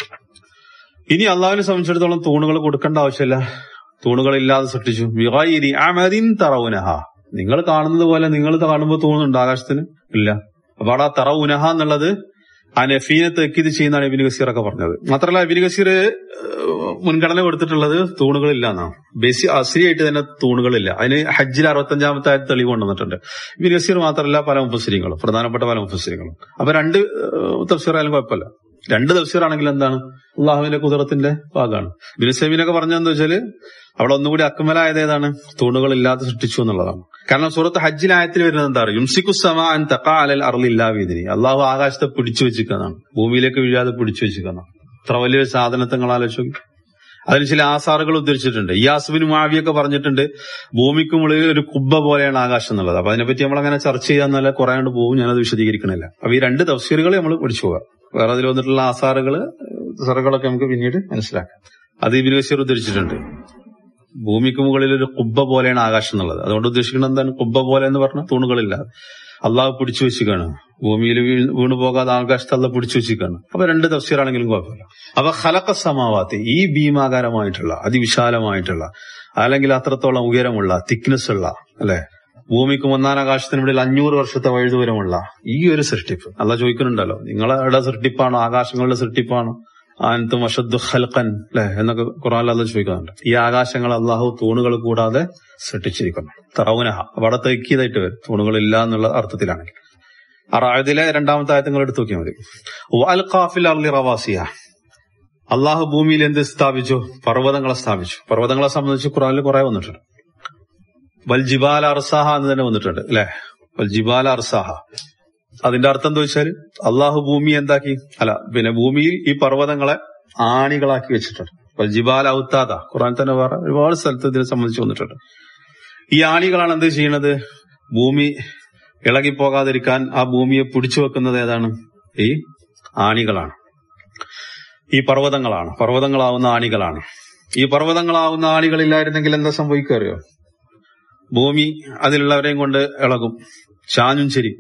ഇനി അള്ളാഹുവിനെ സംബന്ധിച്ചിടത്തോളം തൂണുകൾ കൊടുക്കേണ്ട ആവശ്യമില്ല തൂണുകൾ ഇല്ലാതെ സൃഷ്ടിച്ചു വിഗൈരി അമദിൻ തറവുനഹ നിങ്ങൾ കാണുന്നത് പോലെ നിങ്ങൾ കാണുമ്പോൾ തൂണുന്നുണ്ട് ആകാശത്തിന് ഇല്ല അപ്പൊ അവിടെ ആ തറവുനഹ എന്നുള്ളത് ആ നഫീനെ തെക്കിത് ചെയ്യുന്നതാണ് ഇബിന് ഗസീർ ഒക്കെ പറഞ്ഞത് മാത്രമല്ല ഇബിന് ഗസീർ ഏഹ്, മുൻഗണന കൊടുത്തിട്ടുള്ളത് തൂണുകളില്ല എന്നാണ് ബേസി അസ്രിയായിട്ട് തന്നെ തൂണുകളില്ല അതിന് ഹജ്ജിൽ അറുപത്തഞ്ചാമത്തെ ആയത് തെളിവ് കൊണ്ടുവന്നിട്ടുണ്ട് ഇബിന് ഗസീർ മാത്രമല്ല പല മുഫസിരിങ്ങളും പ്രധാനപ്പെട്ട പല മുഫസിരിങ്ങളും അപ്പൊ രണ്ട് തഫ്സീറായാലും കുഴപ്പമില്ല രണ്ട് തഫ്സീറാണെങ്കിൽ എന്താണ് അള്ളാഹുവിന്റെ കുതിരത്തിന്റെ ഭാഗമാണ് ഇബിന് സെമീനൊക്കെ പറഞ്ഞതെന്ന് വെച്ചാല് അവിടെ ഒന്നുകൂടി അക്മലായത് ഏതാണ് തൂണുകൾ ഇല്ലാതെ സൃഷ്ടിച്ചു എന്നുള്ളതാണ് കാരണം സൂറത്ത് ഹജ്ജിൽ ആയത്തിൽ വരുന്നത് എന്താ പറയുക യുംസിക്കുസമാൻ തക്കാ അലൽ അറുളില്ലാവിതിനി അള്ളാഹു ആകാശത്തെ പിടിച്ചു വെച്ചിരിക്കുന്നതാണ് ഭൂമിയിലേക്ക് വീഴാതെ പിടിച്ചു വെച്ചിരിക്കുന്നതാണ് അത്ര വലിയൊരു സാധനത്തെ നിങ്ങൾ ആലോചിച്ചു അതിന് ചില ആസാറുകൾ ഉദ്ധരിച്ചിട്ടുണ്ട് യാസുബിന് മാവിയൊക്കെ പറഞ്ഞിട്ടുണ്ട് ഭൂമിക്ക് മുകളിൽ ഒരു കുബ്ബ പോലെയാണ് ആകാശം എന്നുള്ളത് അപ്പൊ അതിനെപ്പറ്റി നമ്മൾ അങ്ങനെ ചർച്ച ചെയ്യാന്നല്ല കുറെ കൊണ്ട് പോകും ഞാനത് വിശദീകരിക്കണില്ല അപ്പൊ ഈ രണ്ട് തഫ്സീറുകൾ നമ്മൾ പഠിച്ചു പോകാം വേറെ അതിൽ വന്നിട്ടുള്ള ആസാറുകള് സറുകളൊക്കെ നമുക്ക് പിന്നീട് മനസ്സിലാക്കാം അത് ഇബിൻ ബഷീർ ഉദ്ധരിച്ചിട്ടുണ്ട് ഭൂമിക്ക് മുകളിൽ ഒരു കുബ്ബ പോലെയാണ് ആകാശം എന്നുള്ളത് അതുകൊണ്ട് ഉദ്ദേശിക്കുന്നത് എന്താണ് കുബ്ബ പോലെ എന്ന് പറഞ്ഞാൽ തൂണുകളില്ലാതെ അള്ളാഹു പിടിച്ചു വെച്ചിക്കാണ് ഭൂമിയിൽ വീണ് വീണു പോകാതെ ആകാശത്ത് അല്ല പിടിച്ചു വെച്ചിക്കാണ് അപ്പൊ രണ്ട് തഫ്സീറാണെങ്കിലും കുഴപ്പമില്ല അപ്പൊ ഹലക്ക സമാവാത്തി ഈ ഭീമാകാരമായിട്ടുള്ള അതിവിശാലമായിട്ടുള്ള അല്ലെങ്കിൽ അത്രത്തോളം ഉയരമുള്ള തിക്നെസ് ഉള്ള അല്ലെ ഭൂമിക്ക് ഒന്നാനാകാശത്തിനിടയിൽ അഞ്ഞൂറ് വർഷത്തെ വഴുതുവരമുള്ള ഈ ഒരു സൃഷ്ടിപ്പ് അല്ല ചോദിക്കുന്നുണ്ടല്ലോ നിങ്ങളുടെ സൃഷ്ടിപ്പാണോ ആകാശങ്ങളുടെ സൃഷ്ടിപ്പാണോ ആനത്തും അഷദ് ഖൽഖൻ അല്ലെ എന്നൊക്കെ ഖുറാനിൽ അല്ല ചോദിക്കുന്നുണ്ട് ഈ ആകാശങ്ങൾ അള്ളാഹു തൂണുകൾ കൂടാതെ സൃഷ്ടിച്ചിരിക്കുന്നു തറവുനഹ അവിടെ തെക്കിയതായിട്ട് വരും തൂണുകൾ ഇല്ല എന്നുള്ള അർത്ഥത്തിലാണെങ്കിൽ അറായതിലെ രണ്ടാമത്തെ ആയത്തങ്ങൾ എടുത്തു നോക്കിയാൽ മതി വൽ ഖാഫിൽ അർലി റവാസിയ അള്ളാഹു ഭൂമിയിൽ എന്ത് സ്ഥാപിച്ചു പർവ്വതങ്ങളെ സ്ഥാപിച്ചു പർവ്വതങ്ങളെ സംബന്ധിച്ച് ഖുറാനിൽ കുറെ വന്നിട്ടുണ്ട് വൽ ജിബാല അർസാഹ എന്ന് തന്നെ വന്നിട്ടുണ്ട് അല്ലെ വൽ ജിബാല അർസാഹ അതിന്റെ അർത്ഥം എന്താ വെച്ചാൽ അള്ളാഹു ഭൂമി എന്താക്കി അല്ല പിന്നെ ഭൂമിയിൽ ഈ പർവ്വതങ്ങളെ ആണികളാക്കി വെച്ചിട്ടുണ്ട് വൽ ജിബാല ഔത്താദ ഖുറാൻ തന്നെ വേറെ ഒരുപാട് സ്ഥലത്ത് ഇതിനെ സംബന്ധിച്ച് വന്നിട്ടുണ്ട് ഈ ആണികളാണ് എന്ത് ചെയ്യണത് ഭൂമി ഇളകിപ്പോകാതിരിക്കാൻ ആ ഭൂമിയെ പിടിച്ചു വെക്കുന്നത് ഏതാണ് ഈ ആണികളാണ് ഈ പർവ്വതങ്ങളാണ് പർവ്വതങ്ങളാവുന്ന ആണികളാണ് ഈ പർവ്വതങ്ങളാവുന്ന ആണികളില്ലായിരുന്നെങ്കിൽ എന്താ സംഭവിക്കുക അറിയോ ഭൂമി അതിലുള്ളവരെയും കൊണ്ട് ഇളകും ചാഞ്ഞും ശരി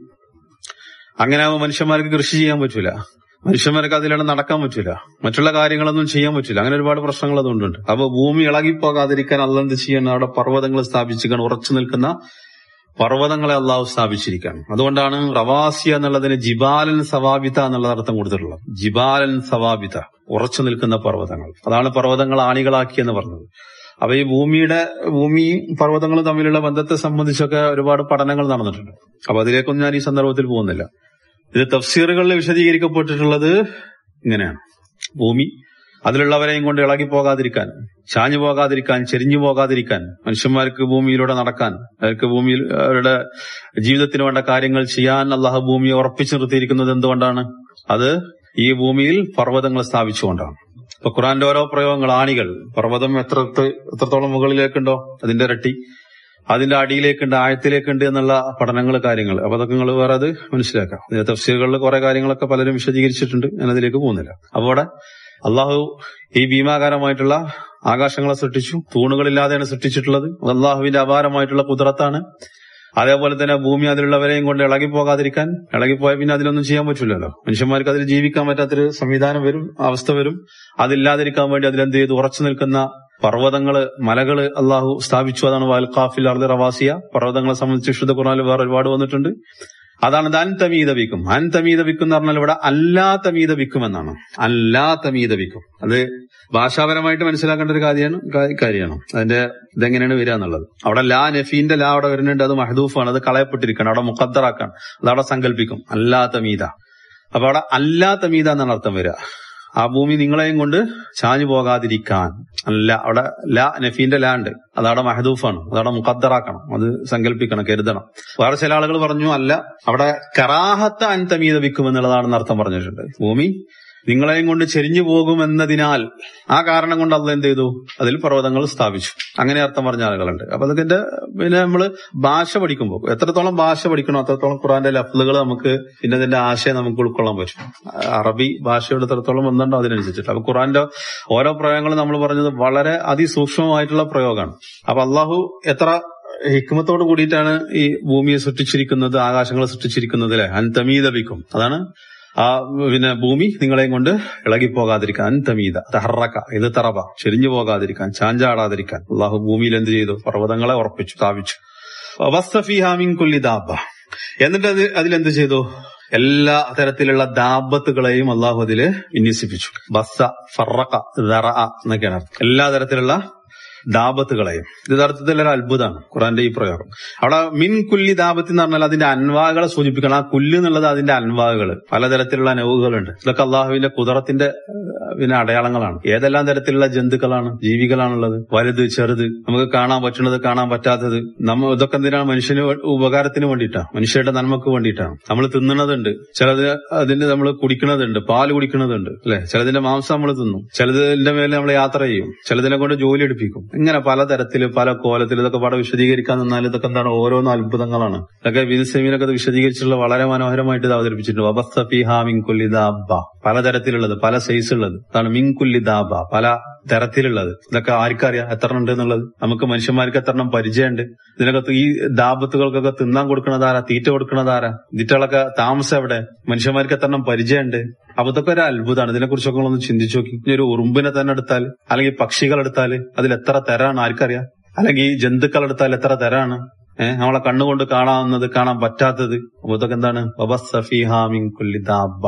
അങ്ങനെ ആവുമ്പോൾ മനുഷ്യന്മാർക്ക് കൃഷി ചെയ്യാൻ പറ്റൂല മനുഷ്യന്മാർക്ക് അതിലാണ് നടക്കാൻ പറ്റൂല മറ്റുള്ള കാര്യങ്ങളൊന്നും ചെയ്യാൻ പറ്റില്ല അങ്ങനെ ഒരുപാട് പ്രശ്നങ്ങൾ അതുകൊണ്ടുണ്ട് അപ്പൊ ഭൂമി ഇളകിപ്പോകാതിരിക്കാൻ അല്ല എന്ത് ചെയ്യണം അവിടെ പർവ്വതങ്ങൾ സ്ഥാപിച്ചിരിക്കണം ഉറച്ചു നിൽക്കുന്ന പർവ്വതങ്ങളെ അള്ളാഹു സ്ഥാപിച്ചിരിക്കുകയാണ് അതുകൊണ്ടാണ് റവാസിയ എന്നുള്ളതിന് ജിബാലൻ സവാബിത എന്നുള്ള അർത്ഥം കൊടുത്തിട്ടുള്ളത് ജിബാലൻ സവാബിത ഉറച്ചു നിൽക്കുന്ന പർവ്വതങ്ങൾ അതാണ് പർവ്വതങ്ങൾ ആണികളാക്കി എന്ന് പറഞ്ഞത് അപ്പൊ ഈ ഭൂമിയുടെ ഭൂമിയും പർവ്വതങ്ങളും തമ്മിലുള്ള ബന്ധത്തെ സംബന്ധിച്ചൊക്കെ ഒരുപാട് പഠനങ്ങൾ നടന്നിട്ടുണ്ട് അപ്പൊ അതിലേക്കൊന്നും ഞാൻ ഈ സന്ദർഭത്തിൽ പോകുന്നില്ല ഇത് തഫ്സീറുകളിൽ വിശദീകരിക്കപ്പെട്ടിട്ടുള്ളത് ഇങ്ങനെയാണ് ഭൂമി അതിലുള്ളവരെയും കൊണ്ട് ഇളകി പോകാതിരിക്കാൻ ചാഞ്ഞു പോകാതിരിക്കാൻ ചെരിഞ്ഞു പോകാതിരിക്കാൻ മനുഷ്യന്മാർക്ക് ഭൂമിയിലൂടെ നടക്കാൻ അവർക്ക് ഭൂമിയിൽ അവരുടെ ജീവിതത്തിന് വേണ്ട കാര്യങ്ങൾ ചെയ്യാൻ അള്ളാഹു ഭൂമിയെ ഉറപ്പിച്ചു നിർത്തിയിരിക്കുന്നത് എന്തുകൊണ്ടാണ് അത് ഈ ഭൂമിയിൽ പർവ്വതങ്ങൾ സ്ഥാപിച്ചുകൊണ്ടാണ് ഇപ്പൊ ഖുറാന്റെ ഓരോ പ്രയോഗങ്ങൾ ആണികൾ പർവ്വതം എത്ര എത്രത്തോളം മുകളിലേക്കുണ്ടോ അതിന്റെ ഇരട്ടി അതിന്റെ അടിയിലേക്കുണ്ട് ആഴത്തിലേക്കുണ്ട് എന്നുള്ള പഠനങ്ങൾ കാര്യങ്ങൾ അപ്പൊ അതൊക്കെ നിങ്ങൾ വേറെ അത് മനസ്സിലാക്കാം തഫ്സീറുകളിൽ കുറെ കാര്യങ്ങളൊക്കെ പലരും വിശദീകരിച്ചിട്ടുണ്ട് ഞാൻ അതിലേക്ക് പോകുന്നില്ല അപ്പൊ അവിടെ അള്ളാഹു ഈ ഭീമാകാരമായിട്ടുള്ള ആകാശങ്ങളെ സൃഷ്ടിച്ചു തൂണുകളില്ലാതെയാണ് സൃഷ്ടിച്ചിട്ടുള്ളത് അള്ളാഹുവിന്റെ അപാരമായിട്ടുള്ള കുതിരത്താണ് അതേപോലെ തന്നെ ഭൂമി അതിലുള്ളവരെയും കൊണ്ട് ഇളകി പോകാതിരിക്കാൻ ഇളകിപ്പോയ പിന്നെ അതിലൊന്നും ചെയ്യാൻ പറ്റില്ലല്ലോ മനുഷ്യന്മാർക്ക് അതിൽ ജീവിക്കാൻ പറ്റാത്തൊരു സംവിധാനം വരും അവസ്ഥ വരും അതില്ലാതിരിക്കാൻ വേണ്ടി അതിലെന്ത് ചെയ്തു ഉറച്ചു നിൽക്കുന്ന പർവ്വതങ്ങള് മലകള് അള്ളാഹു സ്ഥാപിച്ചു അതാണ് വാൽഖാഫിൽ അർദ് റവാസിയ പർവ്വതങ്ങളെ സംബന്ധിച്ച് വിശുദ്ധ ഖുറാനിൽ വേറെ ഒരുപാട് വന്നിട്ടുണ്ട് അതാണ് അൻ തമീത വിക്കും അൻ തമീത വിക്കും എന്ന് പറഞ്ഞാൽ ഇവിടെ അല്ലാ തമീത വിക്കും എന്നാണ് അല്ലാ തമീത വിക്കും അത് ഭാഷാപരമായിട്ട് മനസ്സിലാക്കേണ്ട ഒരു കാര്യമാണ് കാര്യമാണ് അതിന്റെ ഇതെങ്ങനെയാണ് വരിക എന്നുള്ളത് അവിടെ ലാ നഫീന്റെ ലാ അവിടെ വരുന്നുണ്ട് അത് മഹദൂഫാണ് അത് കളയപ്പെട്ടിരിക്കണം അവിടെ മുഖദ്ദറാക്കാണ് അത് അവിടെ സങ്കല്പിക്കും അല്ലാ തമീത അപ്പൊ അവിടെ അല്ലാ തമീത എന്നാണ് അർത്ഥം വരിക ആ ഭൂമി നിങ്ങളെയും കൊണ്ട് ചാഞ്ഞു പോകാതിരിക്കാൻ അല്ല അവിടെ ല നഫീന്റെ ലാ ഉണ്ട് അതവിടെ മഹദൂഫാണ് അതവിടെ മുഖദ്ദറാക്കണം അത് സങ്കല്പിക്കണം കരുതണം വേറെ ചില ആളുകൾ പറഞ്ഞു അല്ല അവിടെ കറാഹത്ത അൻതമീത വിക്കും എന്നുള്ളതാണെന്ന് അർത്ഥം പറഞ്ഞിട്ടുണ്ട് ഭൂമി നിങ്ങളെയും കൊണ്ട് ചെരിഞ്ഞു പോകുമെന്നതിനാൽ ആ കാരണം കൊണ്ട് അള്ള എന്ത് ചെയ്തു അതിൽ പർവ്വതങ്ങൾ സ്ഥാപിച്ചു അങ്ങനെ അർത്ഥം പറഞ്ഞ ആളുകളുണ്ട് അപ്പൊ അതിന്റെ പിന്നെ നമ്മൾ ഭാഷ പഠിക്കുമ്പോൾ എത്രത്തോളം ഭാഷ പഠിക്കണോ അത്രത്തോളം ഖുറാന്റെ ലഫ്ലുകൾ നമുക്ക് പിന്നെ അതിന്റെ ആശയം നമുക്ക് ഉൾക്കൊള്ളാൻ പറ്റും അറബി ഭാഷയോട് എത്രത്തോളം ബന്ധമുണ്ടോ അതിനനുസരിച്ചിട്ട് അപ്പൊ ഖുറാന്റെ ഓരോ പ്രയോഗങ്ങളും നമ്മൾ പറഞ്ഞത് വളരെ അതിസൂക്ഷ്മമായിട്ടുള്ള പ്രയോഗമാണ് അപ്പൊ അള്ളാഹു എത്ര ഹിക്മത്തോട് കൂടിയിട്ടാണ് ഈ ഭൂമിയെ സൃഷ്ടിച്ചിരിക്കുന്നത് ആകാശങ്ങളെ സൃഷ്ടിച്ചിരിക്കുന്നത് അല്ലെ അൻതമീതപിക്കും അതാണ് ആ പിന്നെ ഭൂമി നിങ്ങളെയും കൊണ്ട് ഇളകിപ്പോകാതിരിക്കാൻ അൻതമീത തഹറക്ക ഇത് തറബ ചെരിഞ്ഞു പോകാതിരിക്കാൻ ചാഞ്ചാടാതിരിക്കാൻ അള്ളാഹു ഭൂമിയിൽ എന്ത് ചെയ്തു പർവ്വതങ്ങളെ ഉറപ്പിച്ചു സ്ഥാപിച്ചു വസ്തഫിഹാമിൻ കുല്ലിദാബ എന്നിട്ട് അത് അതിലെന്ത് ചെയ്തു എല്ലാ തരത്തിലുള്ള ദാബത്തുകളെയും അള്ളാഹു അതില് വിന്യസിപ്പിച്ചു ബസ്സ ഫറക്ക എന്നൊക്കെയാണ് എല്ലാ തരത്തിലുള്ള ദാബത്തുകളെയും ഇത് യഥാർത്ഥത്തിൽ ഒരു അത്ഭുതമാണ് ഖുറാന്റെ ഈ പ്രയോഗം അവിടെ മിൻ കുല്ലി ദാബത്ത് എന്ന് പറഞ്ഞാൽ അതിന്റെ അൻവാകളെ സൂചിപ്പിക്കണം ആ കുല്ല് എന്നുള്ളത് അതിന്റെ അൻവാകൾ പലതരത്തിലുള്ള നവുകളുണ്ട് ഇതൊക്കെ അള്ളാഹുവിന്റെ കുതിരത്തിന്റെ പിന്നെ അടയാളങ്ങളാണ് ഏതെല്ലാം തരത്തിലുള്ള ജന്തുക്കളാണ് ജീവികളാണുള്ളത് വലുത് ചെറുത് നമുക്ക് കാണാൻ പറ്റുന്നത് കാണാൻ പറ്റാത്തത് നമ്മ ഇതൊക്കെ എന്തിനാണ് മനുഷ്യന് ഉപകാരത്തിന് വേണ്ടിയിട്ടാണ് മനുഷ്യരുടെ നന്മക്ക് വേണ്ടിയിട്ടാണ് നമ്മൾ തിന്നണതുണ്ട് ചിലത് അതിന്റെ നമ്മൾ കുടിക്കണതുണ്ട് പാല് കുടിക്കണതുണ്ട് അല്ലെ ചിലതിന്റെ മാംസം നമ്മൾ തിന്നും ചിലതിന്റെ മേലെ നമ്മൾ യാത്ര ചെയ്യും ചിലതിനെ കൊണ്ട് ജോലി എടുപ്പിക്കും ഇങ്ങനെ പലതരത്തില് പല കോലത്തിൽ ഇതൊക്കെ പാടെ വിശദീകരിക്കാൻ നിന്നാൽ ഇതൊക്കെ എന്താണ് ഓരോന്നും അത്ഭുതങ്ങളാണ് ഇതൊക്കെ വിദുസെമീനൊക്കെ ഇത് വിശദീകരിച്ചിട്ടുള്ള വളരെ മനോഹരമായിട്ട് ഇത് അവതരിപ്പിച്ചിട്ടുണ്ട് വബസ്തഫി ഹാ മിൻകുല്ലിദാബ പലതരത്തിലുള്ളത് പല സൈസ് ഉള്ളത് അതാണ് മിൻകുല്ലിദാബ പല തരത്തിലുള്ളത് ഇതൊക്കെ ആർക്കറിയാം എത്ര ഉണ്ട് എന്നുള്ളത് നമുക്ക് മനുഷ്യന്മാർക്ക് എത്ര എണ്ണം പരിചയമുണ്ട് ഇതിനകത്ത് ഈ ദാപത്തുകൾക്കൊക്കെ തിന്നാൻ കൊടുക്കണതാരാ തീറ്റ കൊടുക്കണതാരാ ഇതിറ്റകളൊക്കെ താമസം എവിടെ മനുഷ്യന്മാർക്ക് എത്ര എണ്ണം പരിചയമുണ്ട് അപ്പൊ ഇതൊക്കെ ഒരു അത്ഭുതമാണ് ഇതിനെ കുറിച്ചൊക്കെ ഒന്ന് ചിന്തിച്ചു നോക്കി ഇനി ഒരു ഉറുമ്പിനെ തന്നെ എടുത്താൽ അല്ലെങ്കിൽ പക്ഷികൾ എടുത്താൽ അതിൽ എത്ര തരാണ് ആർക്കറിയാം അല്ലെങ്കിൽ ജന്തുക്കൾ എടുത്താൽ എത്ര തരാണ് ഏഹ് നമ്മളെ കണ്ണുകൊണ്ട് കാണാവുന്നത് കാണാൻ പറ്റാത്തത് അപ്പൊ ഇതൊക്കെ എന്താണ്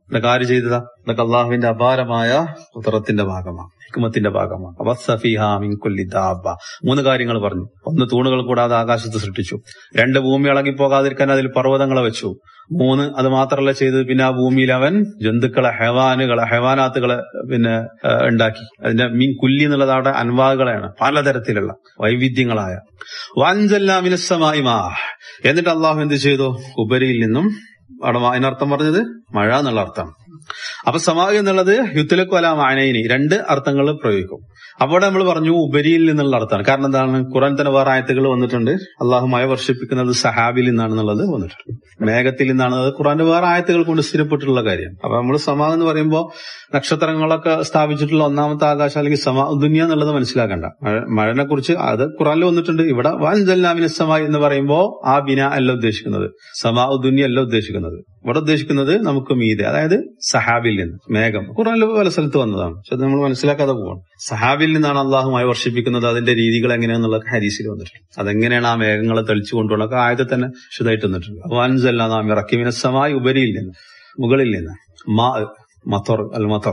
ഇതൊക്കെ ആര് ചെയ്തതാ ഇതൊക്കെ അള്ളാഹുവിന്റെ അപാരമായ കുതിരത്തിന്റെ ഭാഗമാണ് ഹിക്മത്തിന്റെ ഭാഗമാണ് അവസ്സഫിഹ മിൻ കുല്ലി ദാബ മൂന്ന് കാര്യങ്ങൾ പറഞ്ഞു ഒന്ന് തൂണുകൾ കൂടാതെ ആകാശത്ത് സൃഷ്ടിച്ചു രണ്ട് ഭൂമി ഇളകി പോകാതിരിക്കാൻ അതിൽ പർവ്വതങ്ങളെ വെച്ചു മൂന്ന് അത് മാത്രമല്ല ചെയ്തത് പിന്നെ ആ ഭൂമിയിൽ അവൻ ജന്തുക്കളെ ഹെവാനുകളെ ഹെവാനാത്തുകളെ പിന്നെ ആ, ഉണ്ടാക്കി അതിന്റെ മീൻ കുല്ലി എന്നുള്ളത് അവിടെ അൻവാകളാണ് പലതരത്തിലുള്ള വൈവിധ്യങ്ങളായ വാഞ്ചല്ലാമിനസ്സമായി മാ എന്നിട്ട് അള്ളാഹു എന്ത് ചെയ്തു ഉപരിയിൽ നിന്നും അവിടെ മാ- അതിനർത്ഥം പറഞ്ഞത് മഴ എന്നുള്ള അർത്ഥം അപ്പൊ സമാഗ് എന്നുള്ളത് യുദ്ധലക്കു അല മാനയിനി രണ്ട് അർത്ഥങ്ങൾ പ്രയോഗിക്കും അവിടെ നമ്മൾ പറഞ്ഞു ഉപരിയിൽ നിന്നുള്ള അർത്ഥമാണ് കാരണം എന്താണ് ഖുറാൻ തന്നെ വേറെ ആയത്തുകൾ വന്നിട്ടുണ്ട് അള്ളാഹു മഴ വർഷിപ്പിക്കുന്നത് സഹാബിൽ നിന്നാണെന്നുള്ളത് വന്നിട്ടുണ്ട് മേഘത്തിൽ നിന്നാണ് അത് ഖുറാന്റെ വേറെ ആയത്തുകൾ കൊണ്ട് സ്ഥിരപ്പെട്ടിട്ടുള്ള കാര്യം അപ്പൊ നമ്മൾ സമാ എന്ന് പറയുമ്പോൾ നക്ഷത്രങ്ങളൊക്കെ സ്ഥാപിച്ചിട്ടുള്ള ഒന്നാമത്തെ ആകാശം അല്ലെങ്കിൽ സമാ ദുനിയ എന്നുള്ളത് മനസ്സിലാക്കണ്ട മഴ- മഴനെ കുറിച്ച് അത് ഖുറാനിൽ വന്നിട്ടുണ്ട് ഇവിടെ വാൻജല്ലാമിനസമ എന്ന് പറയുമ്പോൾ ആ ബിന അല്ല ഉദ്ദേശിക്കുന്നത് സമാ ദുനിയ അല്ല ഉദ്ദേശിക്കുന്നത് ഇവിടെ ഉദ്ദേശിക്കുന്നത് നമുക്ക് മീതെ അതായത് സഹാബിൽ നിന്ന് മേഘം ഖുറാനിൽ പല സ്ഥലത്ത് വന്നതാണ് പക്ഷെ അത് നമ്മൾ മനസ്സിലാക്കാതെ പോകണം സഹാബിൽ നിന്നാണ് അള്ളാഹുമായി വർഷിപ്പിക്കുന്നത് അതിന്റെ രീതികൾ എങ്ങനെയാന്നുള്ള ഹരീസിൽ വന്നിട്ടുണ്ട് അതെങ്ങനെയാണ് ആ മേഘങ്ങളെ തെളിച്ചു കൊണ്ടുപോകണം ആദ്യത്തെ തന്നെ വിശദമായിട്ട് വന്നിട്ടുണ്ട് വാൻസല്ല നാം ഇറക്കി മിനസ്സമായി ഉപരിയിൽ നിന്ന് മുകളിൽ നിന്ന് മാ മത്തർ അൽ മത്തർ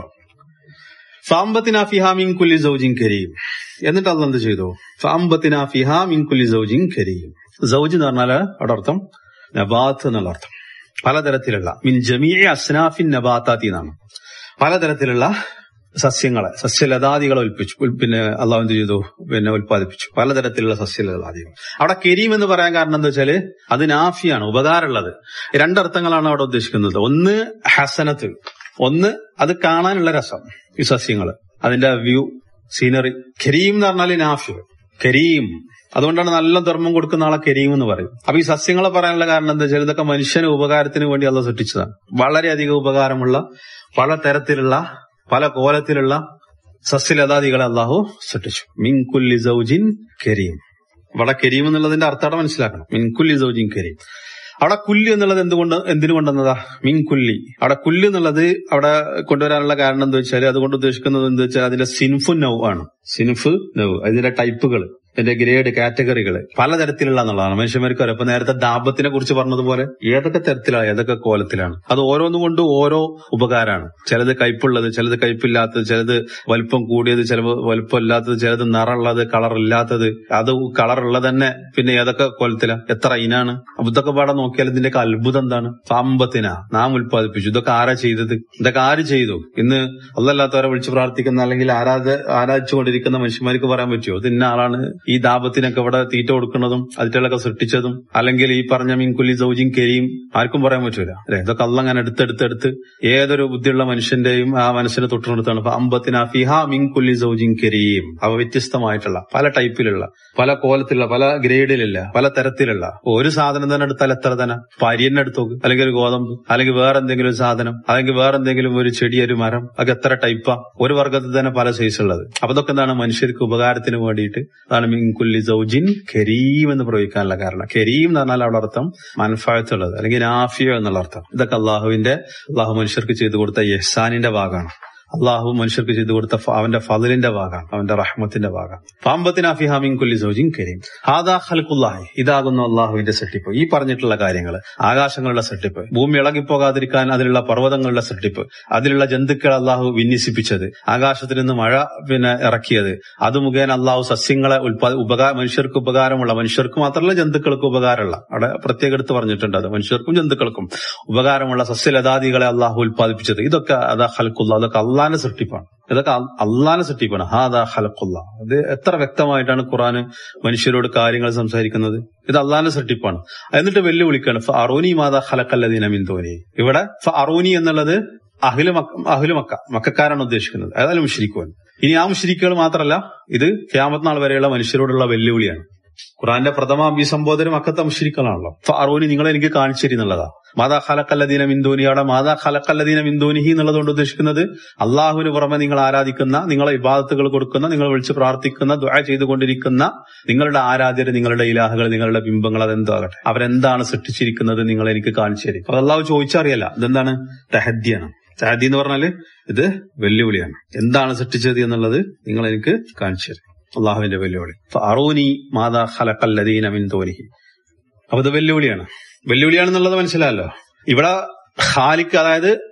ഫാമ്പത്തിന ഫിഹാമിൻ കുല്ലി സൗജിൻ കരീം എന്നിട്ട് അള്ള എന്ത് ചെയ്തു ഫാമ്പത്തിന ഫിഹാമിൻ കുല്ലി സൗജിൻ കരീം സൗജ് എന്ന് പറഞ്ഞാല് അവിടെ അർത്ഥം നബാത്ത് എന്നുള്ള അർത്ഥം പലതരത്തിലുള്ള മിൻ ജമീഅ അസ്നാഫിൻ നബാത്താത്തി എന്നാണ് പലതരത്തിലുള്ള സസ്യങ്ങളെ സസ്യലതാദികളെ ഉൽപ്പിച്ചു ഉൽ- പിന്നെ അള്ളാഹു എന്ത് ചെയ്തു പിന്നെ ഉൽപ്പാദിപ്പിച്ചു പലതരത്തിലുള്ള സസ്യലതാദികൾ അവിടെ കരീം എന്ന് പറയാൻ കാരണം എന്താ വെച്ചാല് അത് നാഫിയാണ് ഉപകാരമുള്ളത് രണ്ടർത്ഥങ്ങളാണ് അവിടെ ഉദ്ദേശിക്കുന്നത് ഒന്ന് ഹസനത്ത് ഒന്ന് അത് കാണാനുള്ള രസം ഈ സസ്യങ്ങള് അതിന്റെ വ്യൂ സീനറി കരീം എന്ന് പറഞ്ഞാല് നാഫി കരീം അതുകൊണ്ടാണ് നല്ല ധർമ്മം കൊടുക്കുന്ന ആളെ കരീം എന്ന് പറയും അപ്പൊ ഈ സസ്യങ്ങളെ പറയാനുള്ള കാരണം എന്താ വെച്ചാൽ ഇതൊക്കെ മനുഷ്യന് ഉപകാരത്തിന് വേണ്ടി അല്ല സൃഷ്ടിച്ചതാണ് വളരെയധികം ഉപകാരമുള്ള പല തരത്തിലുള്ള പല കോലത്തിലുള്ള സസ്യലതാദികളെ അള്ളാഹു സൃഷ്ടിച്ചു മിൻകുല്ലി സൗജിൻ കരീം ഇവിടെ കരീം എന്നുള്ളതിന്റെ അർത്ഥം അവിടെ മനസ്സിലാക്കണം മിൻകുല്ലി സൗജിൻ കരീം അവിടെ കുല്ലി എന്നുള്ളത് എന്തുകൊണ്ട് എന്തിനു കൊണ്ടുവന്നതാ മീൻ കുല്ലി അവിടെ കുല്ലി എന്നുള്ളത് അവിടെ കൊണ്ടുവരാനുള്ള കാരണം എന്താ വെച്ചാൽ അതുകൊണ്ട് ഉദ്ദേശിക്കുന്നത് എന്താ വെച്ചാൽ അതിന്റെ സിൻഫു നൗ ആണ് സിൻഫ് നൗ അതിന്റെ ടൈപ്പുകൾ അതിന്റെ ഗ്രേഡ് കാറ്റഗറികൾ പലതരത്തിലുള്ള എന്നുള്ളതാണ് മനുഷ്യന്മാർക്ക് അറിയാം. ഇപ്പൊ നേരത്തെ ദാപത്തിനെ കുറിച്ച് പറഞ്ഞതുപോലെ ഏതൊക്കെ തരത്തിലാണ് ഏതൊക്കെ കോലത്തിലാണ് അത് ഓരോന്നും കൊണ്ട് ഓരോ ഉപകാരമാണ് ചിലത് കയ്പുള്ളത് ചിലത് കയ്പില്ലാത്തത് ചിലത് വലിപ്പം കൂടിയത് ചിലത് വലിപ്പം ഇല്ലാത്തത് ചിലത് നിറമുള്ളത് കളർ ഇല്ലാത്തത് അത് കളർ ഉള്ളത് തന്നെ പിന്നെ ഏതൊക്കെ കോലത്തിലാ എത്ര ഇനാണ് അപ്പൊ ഇതൊക്കെ പാടെ നോക്കിയാൽ ഇതിന്റെയൊക്കെ അത്ഭുതം എന്താണ് പാമ്പത്തിനാ നാം ഉൽപ്പാദിപ്പിച്ചു ഇതൊക്കെ ആരാ ചെയ്തത് ഇതൊക്കെ ആര് ചെയ്തു ഇന്ന് അല്ലല്ലാത്തവരെ വിളിച്ച് പ്രാർത്ഥിക്കുന്ന അല്ലെങ്കിൽ ആരാധ ആരാധിച്ചുകൊണ്ടിരിക്കുന്ന മനുഷ്യന്മാർക്ക് പറയാൻ പറ്റുമോ ഇത് ഇന്ന ആളാണ് ഈ ദാപത്തിനൊക്കെ ഇവിടെ തീറ്റ കൊടുക്കുന്നതും അതിറ്റകളൊക്കെ സൃഷ്ടിച്ചതും അല്ലെങ്കിൽ ഈ പറഞ്ഞ മീൻകുല്ലി സൗജിയും കരിയും ആർക്കും പറയാൻ പറ്റൂല അല്ലെ ഇതൊക്കെ അല്ല അങ്ങനെ എടുത്തെടുത്തെടുത്ത് ഏതൊരു ബുദ്ധിയുള്ള മനുഷ്യന്റെയും ആ മനസ്സിനെ തൊട്ടുനിർത്താണ് അപ്പൊ അമ്പത്തിന് ഫിഹ മിൻകുല്ലി സൗജിൻ കരീം അവ വ്യത്യസ്തമായിട്ടുള്ള പല ടൈപ്പിലുള്ള പല കോലത്തിലുള്ള പല ഗ്രേഡിലുള്ള പല തരത്തിലുള്ള ഒരു സാധനം തന്നെ എടുത്താൽ എത്ര തന്നെ പര്യന്നെ എടുത്തു നോക്ക് അല്ലെങ്കിൽ ഒരു ഗോതമ്പ് അല്ലെങ്കിൽ വേറെ എന്തെങ്കിലും ഒരു സാധനം അല്ലെങ്കിൽ വേറെ എന്തെങ്കിലും ഒരു ചെടി ഒരു മരം അതൊക്കെ എത്ര ടൈപ്പാ ഒരു വർഗത്തിൽ തന്നെ പല സൈസ് ഉള്ളത് അപ്പൊ ഇതൊക്കെ എന്താണ് മനുഷ്യർക്ക് ഉപകാരത്തിന് വേണ്ടിയിട്ട് അതാണ് മിൻകുല്ലി സൗജിൻ കരീം എന്ന് പ്രയോഗിക്കാനുള്ള കാരണം കരീം എന്ന് പറഞ്ഞാൽ അവിടെ അർത്ഥം മനഫായത്തുള്ളത് അല്ലെങ്കിൽ നാഫിയ എന്നുള്ള അർത്ഥം ഇതൊക്കെ അള്ളാഹുവിന്റെ അള്ളാഹു മനുഷ്യർക്ക് ചെയ്തു കൊടുത്ത യഹ്സാനിന്റെ ഭാഗമാണ് അള്ളാഹു മനുഷ്യർക്ക് ചെയ്തു കൊടുത്ത ഫ- അവന്റെ ഫതിലിന്റെ ഭാഗമാണ് അവന്റെ റഹ്മത്തിന്റെ ഭാഗം പാമ്പത്തിനാഫിഹാമിൻ കുല്ലി സൗജിൻ കരീം ഹാദാ ഖൽഖുല്ലാഹി ഇതാകുന്നു അള്ളാഹുവിന്റെ സെട്ടിപ്പ് ഈ പറഞ്ഞിട്ടുള്ള കാര്യങ്ങൾ ആകാശങ്ങളുടെ സെട്ടിപ്പ് ഭൂമി ഇളകിപ്പോകാതിരിക്കാൻ അതിലുള്ള പർവ്വതങ്ങളുടെ സെട്ടിപ്പ് അതിലുള്ള ജന്തുക്കൾ അള്ളാഹു വിന്യസിപ്പിച്ചത് ആകാശത്തിൽ നിന്ന് മഴ പിന്നെ ഇറക്കിയത് അത് മുഖേന അള്ളാഹു സസ്യങ്ങളെ ഉൽപാദ ഉപകാര മനുഷ്യർക്ക് ഉപകാരമുള്ള മനുഷ്യർക്ക് മാത്രമല്ല ജന്തുക്കൾക്ക് ഉപകാരമുള്ള അവിടെ പ്രത്യേകം എടുത്ത് പറഞ്ഞിട്ടുണ്ട് അത് മനുഷ്യർക്കും ജന്തുക്കൾക്കും ഉപകാരമുള്ള സസ്യലതാദികളെ അള്ളാഹു ഉൽപ്പാദിപ്പിച്ചത് ഇതൊക്കെ അതാ ഹൽക്കുള്ള അതൊക്കെ അള്ളാന്റെ സൃഷ്ടിപ്പാണ് ഇതൊക്കെ അൽ- അള്ളാന്റെ സൃഷ്ടിപ്പാണ് ഹാദാ ഹലക്കുള്ള ഇത് എത്ര വ്യക്തമായിട്ടാണ് ഖുറാൻ മനുഷ്യരോട് കാര്യങ്ങൾ സംസാരിക്കുന്നത് ഇത് അള്ളാന്റെ സൃഷ്ടിപ്പാണ് എന്നിട്ട് വെല്ലുവിളിക്കാണ് അറോനി മാതാ ഹലക്കല്ലദീന മിന്തോനി ഇവിടെ അറോനി എന്നുള്ളത് അഹില് മക്ക അഹില് മക്ക മക്കാരാണ് ഉദ്ദേശിക്കുന്നത് അതായത് മുഷിരിക്കുവാൻ ഇനി ആ മുഷിരിക്കുകൾ മാത്രമല്ല ഇത് ക്യാമത്ത് നാൾ വരെയുള്ള മനുഷ്യരോടുള്ള വെല്ലുവിളിയാണ് ഖുറാന്റെ പ്രഥമ അഭിസംബോധന മക്കത്തെ മുഷിരിക്കളാണല്ലോ അറോനി നിങ്ങളെ എനിക്ക് കാണിച്ചു തരുന്നുള്ളതാ മാതാ ഖലക്കല്ലദീന മിന്തോനി അവിടെ മാതാ ഖലക്കല്ലദീന മിന്തോനിഹി എന്നുള്ളതുകൊണ്ട് ഉദ്ദേശിക്കുന്നത് അള്ളാഹുവിന് പുറമെ നിങ്ങൾ ആരാധിക്കുന്ന നിങ്ങളെ ഇബാദത്തുകൾ കൊടുക്കുന്ന നിങ്ങൾ വിളിച്ച് പ്രാർത്ഥിക്കുന്ന ദുആ ചെയ്തുകൊണ്ടിരിക്കുന്ന നിങ്ങളുടെ ആരാധ്യർ നിങ്ങളുടെ ഇലാഹകൾ നിങ്ങളുടെ ബിംബങ്ങൾ അതെന്തോ ആകട്ടെ അവരെന്താണ് സൃഷ്ടിച്ചിരിക്കുന്നത് നിങ്ങൾ എനിക്ക് കാണിച്ചു തരും അപ്പൊ അള്ളാഹു ചോദിച്ചറിയല്ല ഇതെന്താണ് തഹദ്യാണ് തഹദി എന്ന് പറഞ്ഞാല് ഇത് വെല്ലുവിളിയാണ് എന്താണ് സൃഷ്ടിച്ചത് എന്നുള്ളത് നിങ്ങൾ എനിക്ക് കാണിച്ചു തരും അള്ളാഹുവിന്റെ വെല്ലുവിളി അറൂനി മാതാ ഖലക്കല്ലദീന മിൻ ദൂനിഹി അപ്പൊ ഇത് വെല്ലുവിളിയാണ് വെല്ലുവിളിയാണെന്നുള്ളത് മനസ്സിലായല്ലോ ഇവിടെ ഖാലിക്ക് അതായത്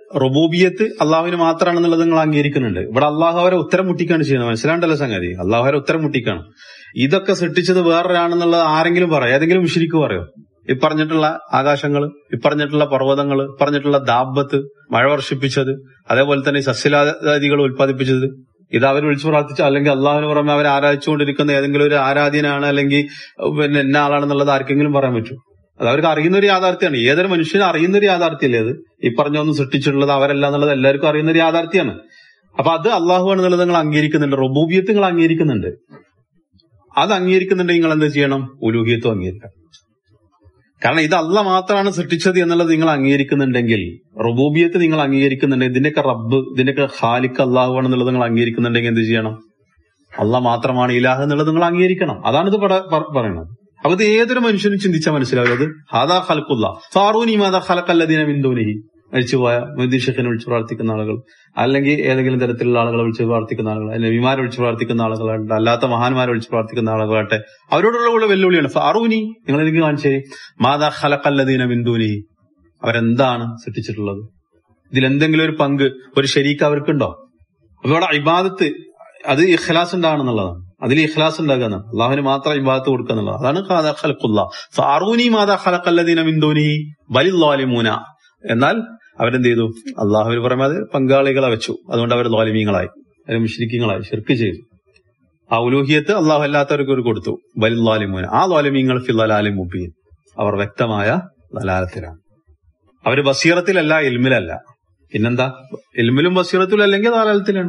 റുബൂബിയത്ത് അള്ളാഹുവിന് മാത്രമാണെന്നുള്ളത് നിങ്ങൾ അംഗീകരിക്കുന്നുണ്ട് ഇവിടെ അള്ളാഹു അവരെ ഉത്തരം മുട്ടിക്കാണ് ചെയ്യുന്നത് മനസ്സിലാണ്ടല്ലോ സംഗതി അള്ളാഹു അവരെ ഉത്തരം മുട്ടിക്കാണ് ഇതൊക്കെ സൃഷ്ടിച്ചത് വേറൊരാണെന്നുള്ളത് ആരെങ്കിലും പറയോ ഏതെങ്കിലും മുഷിരിക്ക് പറയോ ഈ പറഞ്ഞിട്ടുള്ള ആകാശങ്ങള് ഈ പറഞ്ഞിട്ടുള്ള പർവ്വതങ്ങള് പറഞ്ഞിട്ടുള്ള ദാബത്ത് മഴ വർഷിപ്പിച്ചത് അതേപോലെ തന്നെ ഈ സസ്യലാദികൾ ഉൽപ്പാദിപ്പിച്ചത് ഇത് അവർ വിളിച്ചു പ്രാർത്ഥിച്ച അല്ലെങ്കിൽ അള്ളാഹുവിന് പുറമെ അവർ ആരാധിച്ചുകൊണ്ടിരിക്കുന്ന ഏതെങ്കിലും ഒരു ആരാധ്യനാണ് അല്ലെങ്കിൽ പിന്നെ എന്ന ആളാണെന്നുള്ളത് ആർക്കെങ്കിലും പറയാൻ പറ്റും അത് അവർക്ക് അറിയുന്ന ഒരു യാഥാർത്ഥ്യമാണ് ഏതൊരു മനുഷ്യനും അറിയുന്ന ഒരു യാഥാർത്ഥ്യമല്ലേ അത് ഈ പറഞ്ഞൊന്നും സൃഷ്ടിച്ചിട്ടുള്ളത് അവരല്ല എന്നുള്ളത് എല്ലാവർക്കും അറിയുന്ന ഒരു യാഥാർത്ഥ്യമാണ് അപ്പൊ അത് അള്ളാഹു ആണെന്നുള്ളത് നിങ്ങൾ അംഗീകരിക്കുന്നുണ്ട് റൊബൂബിയത്ത് നിങ്ങൾ അംഗീകരിക്കുന്നുണ്ട് അത് അംഗീകരിക്കുന്നുണ്ടെങ്കിൽ നിങ്ങൾ എന്ത് ചെയ്യണം ഉലൂഹിയത്തും അംഗീകരിക്കണം കാരണം ഇത് അല്ല മാത്രമാണ് സൃഷ്ടിച്ചത് എന്നുള്ളത് നിങ്ങൾ അംഗീകരിക്കുന്നുണ്ടെങ്കിൽ റുബൂബിയത്ത് നിങ്ങൾ അംഗീകരിക്കുന്നുണ്ടെങ്കിൽ ഇതിന്റെയൊക്കെ റബ്ബ് ഇതിന്റെയൊക്കെ ഖാലിക്ക് അള്ളാഹു ആണെന്നുള്ളത് നിങ്ങൾ അംഗീകരിക്കുന്നുണ്ടെങ്കിൽ എന്ത് ചെയ്യണം അള്ളാഹ് മാത്രമാണ് ഇലാഹ് എന്നുള്ളത് നിങ്ങൾ അംഗീകരിക്കണം അതാണ് ഇത് പട- പ- പറയുന്നത് അപ്പൊ ഇത് ഏതൊരു മനുഷ്യനും ചിന്തിച്ചാൽ മനസ്സിലാവും അത് ഹാദാ ഖൽക്കുള്ള ഫാറൂനി മാതാ ഖലക്കല്ലദീന മിന്ദൂനിഹി മരിച്ചുപോയ മുദ്ദീഷഖിനെ വിളിച്ച് പ്രാർത്ഥിക്കുന്ന ആളുകൾ അല്ലെങ്കിൽ ഏതെങ്കിലും തരത്തിലുള്ള ആളുകളെ വിളിച്ച് പ്രാർത്ഥിക്കുന്ന ആളുകൾ അല്ലെങ്കിൽ വിമാരെ വിളിച്ച് പ്രാർത്ഥിക്കുന്ന ആളുകളായിട്ട് അല്ലാത്ത മഹാന്മാരെ വിളിച്ച് പ്രാർത്ഥിക്കുന്ന ആളുകളാട്ടെ അവരോടുള്ള ഉള്ള വെല്ലുവിളിയാണ് ഫാറൂനി നിങ്ങൾ എനിക്ക് കാണിച്ചേ മാതാ ഖലക്കല്ലദീന മിന്ദൂനിഹി അവരെന്താണ് സൃഷ്ടിച്ചിട്ടുള്ളത് ഇതിൽ എന്തെങ്കിലും ഒരു പങ്ക് ഒരു ശരീക്ക് അവർക്കുണ്ടോ അപ്പൊ ഇവിടെ ഇബാദത്ത് അത് ഇഖ്ലാസ് ഉണ്ടാകണമെന്നുള്ളതാണ് അതിൽ ഇഖ്ലാസ് ഉണ്ടാകുന്ന അള്ളാഹുവിന് മാത്രം ഇബാദത്ത് കൊടുക്കുക എന്നുള്ളത് അതാണ് ഖാദാ ഖലഖുല്ലാ ഫാറൂനി മാതാ ഖലഖല്ലദീന മിൻ ദൂനിഹി ബലിൽ ളാലിമൂന എന്നാൽ അവരെന്ത് ചെയ്തു അള്ളാഹുവിന് പുറമെ അത് പങ്കാളികളെ വെച്ചു അതുകൊണ്ട് അവർ ലാലിമീങ്ങളായി അവർ മുഷ്രിക്കങ്ങളായി ഷിർക്ക് ചെയ്തു ആ ഉലൂഹിയത്ത് അള്ളാഹു അല്ലാത്തവർക്ക് ഒരു കൊടുത്തു ബലിൽ ളാലിമൂന ആ ലാലിമീങ്ങൾ ഫില്ലാലിം മുബീൻ അവർ വ്യക്തമായ ലലാലത്തിലാണ് അവര് ബസീറത്തിലല്ല ഇൽമിലല്ല പിന്നെന്താ ഇൽമിലും ബസീറത്തിലും അല്ലെങ്കിൽ ദലാലത്തിലാണ്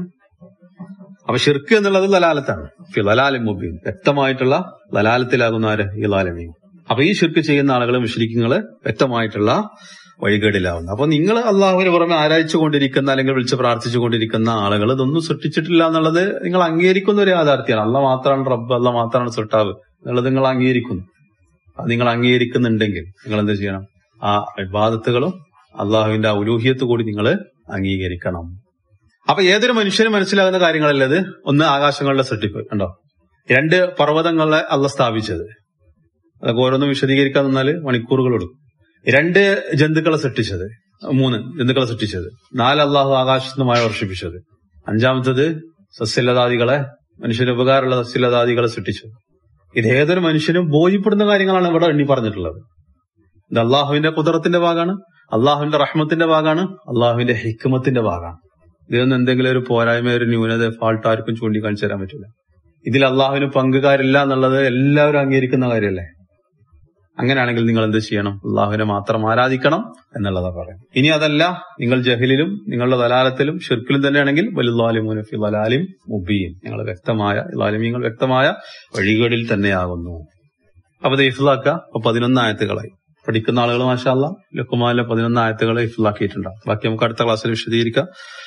അപ്പൊ ഷിർക്ക് എന്നുള്ളത് ലലാലത്താണ് ഫിലലാലിം മുബീൻ വ്യക്തമായിട്ടുള്ള ലലാലത്തിലാകുന്ന ആര് ഈ ലാലമീൻ അപ്പൊ ഈ ഷിർക്ക് ചെയ്യുന്ന ആളുകൾ മുഷ്രിക്കുകള് വ്യക്തമായിട്ടുള്ള വഴികേടിലാവുന്നു അപ്പൊ നിങ്ങൾ അള്ളാഹുവിന് പുറമെ ആരാധിച്ചു കൊണ്ടിരിക്കുന്ന അല്ലെങ്കിൽ വിളിച്ച് പ്രാർത്ഥിച്ചു കൊണ്ടിരിക്കുന്ന ആളുകൾ ഇതൊന്നും സൃഷ്ടിച്ചിട്ടില്ല എന്നുള്ളത് നിങ്ങൾ അംഗീകരിക്കുന്ന ഒരു യാഥാർത്ഥ്യമാണ് അല്ല മാത്രമാണ് റബ്ബ് അല്ല മാത്രമാണ് സൃഷ്ടാവ് എന്നുള്ളത് നിങ്ങൾ അംഗീകരിക്കുന്നു അത് നിങ്ങൾ അംഗീകരിക്കുന്നുണ്ടെങ്കിൽ നിങ്ങൾ എന്ത് ചെയ്യണം ആ ഇബാദത്തുകളും അള്ളാഹുവിന്റെ ആ ഉലൂഹിയത്ത് കൂടി നിങ്ങൾ അംഗീകരിക്കണം അപ്പൊ ഏതൊരു മനുഷ്യനും മനസ്സിലാകുന്ന കാര്യങ്ങളല്ലത് ഒന്ന് ആകാശങ്ങളുടെ സൃഷ്ടിപ്പ് കണ്ടോ രണ്ട് പർവ്വതങ്ങളെ അല്ല സ്ഥാപിച്ചത് അതൊക്കെ ഓരോന്നും വിശദീകരിക്കാൻ നിന്നാൽ മണിക്കൂറുകൾ എടുക്കും രണ്ട് ജന്തുക്കളെ സൃഷ്ടിച്ചത് മൂന്ന് ജന്തുക്കളെ സൃഷ്ടിച്ചത് നാല് അള്ളാഹു ആകാശത്ത് നിന്ന് മഴ വർഷിപ്പിച്ചത് അഞ്ചാമത്തത് സസ്യലതാദികളെ മനുഷ്യന് ഉപകാരമുള്ള സസ്യലതാദികളെ സൃഷ്ടിച്ചത് ഇത് ഏതൊരു മനുഷ്യനും ബോധ്യപ്പെടുന്ന കാര്യങ്ങളാണ് ഇവിടെ എണ്ണി പറഞ്ഞിട്ടുള്ളത് ഇത് അള്ളാഹുവിന്റെ കുതിരത്തിന്റെ ഭാഗമാണ് അള്ളാഹുവിന്റെ റഹ്മത്തിന്റെ ഭാഗമാണ് അള്ളാഹുവിന്റെ ഹിക്മത്തിന്റെ ഭാഗമാണ് ഇതിലൊന്നും എന്തെങ്കിലും ഒരു പോരായ്മ ഒരു ന്യൂനത ഫാൾട്ട് ആർക്കും ചൂണ്ടിക്കാണിച്ചു തരാൻ പറ്റില്ല ഇതിൽ അള്ളാഹുവിന് പങ്കുകാരില്ല എന്നുള്ളത് എല്ലാവരും അംഗീകരിക്കുന്ന കാര്യമല്ലേ അങ്ങനെയാണെങ്കിൽ നിങ്ങൾ എന്ത് ചെയ്യണം അള്ളാഹുവിനെ മാത്രം ആരാധിക്കണം എന്നുള്ളതാ പറയാം ഇനി അതല്ല നിങ്ങൾ ജഹലിലും നിങ്ങളുടെ ദലാലത്തിലും ഷിർക്കിലും തന്നെയാണെങ്കിൽ വലുലാലിമുനഫി വലാലിം മുബീൻ നിങ്ങൾ വ്യക്തമായ ലാലിമീങ്ങൾ വ്യക്തമായ വഴികളിൽ തന്നെയാകുന്നു അപ്പൊ ഇത് ഇഫ്ലാക്ക അപ്പൊ പതിനൊന്ന് ആയത്തുകളായി പഠിക്കുന്ന ആളുകൾ മാഷാല്ല ലുക്കുമാലിലെ പതിനൊന്ന് ആയത്തുകളെ ഇഫ്ലാക്കിയിട്ടുണ്ടാവും ബാക്കി നമുക്ക് അടുത്ത ക്ലാസ്സിൽ വിശദീകരിക്കാം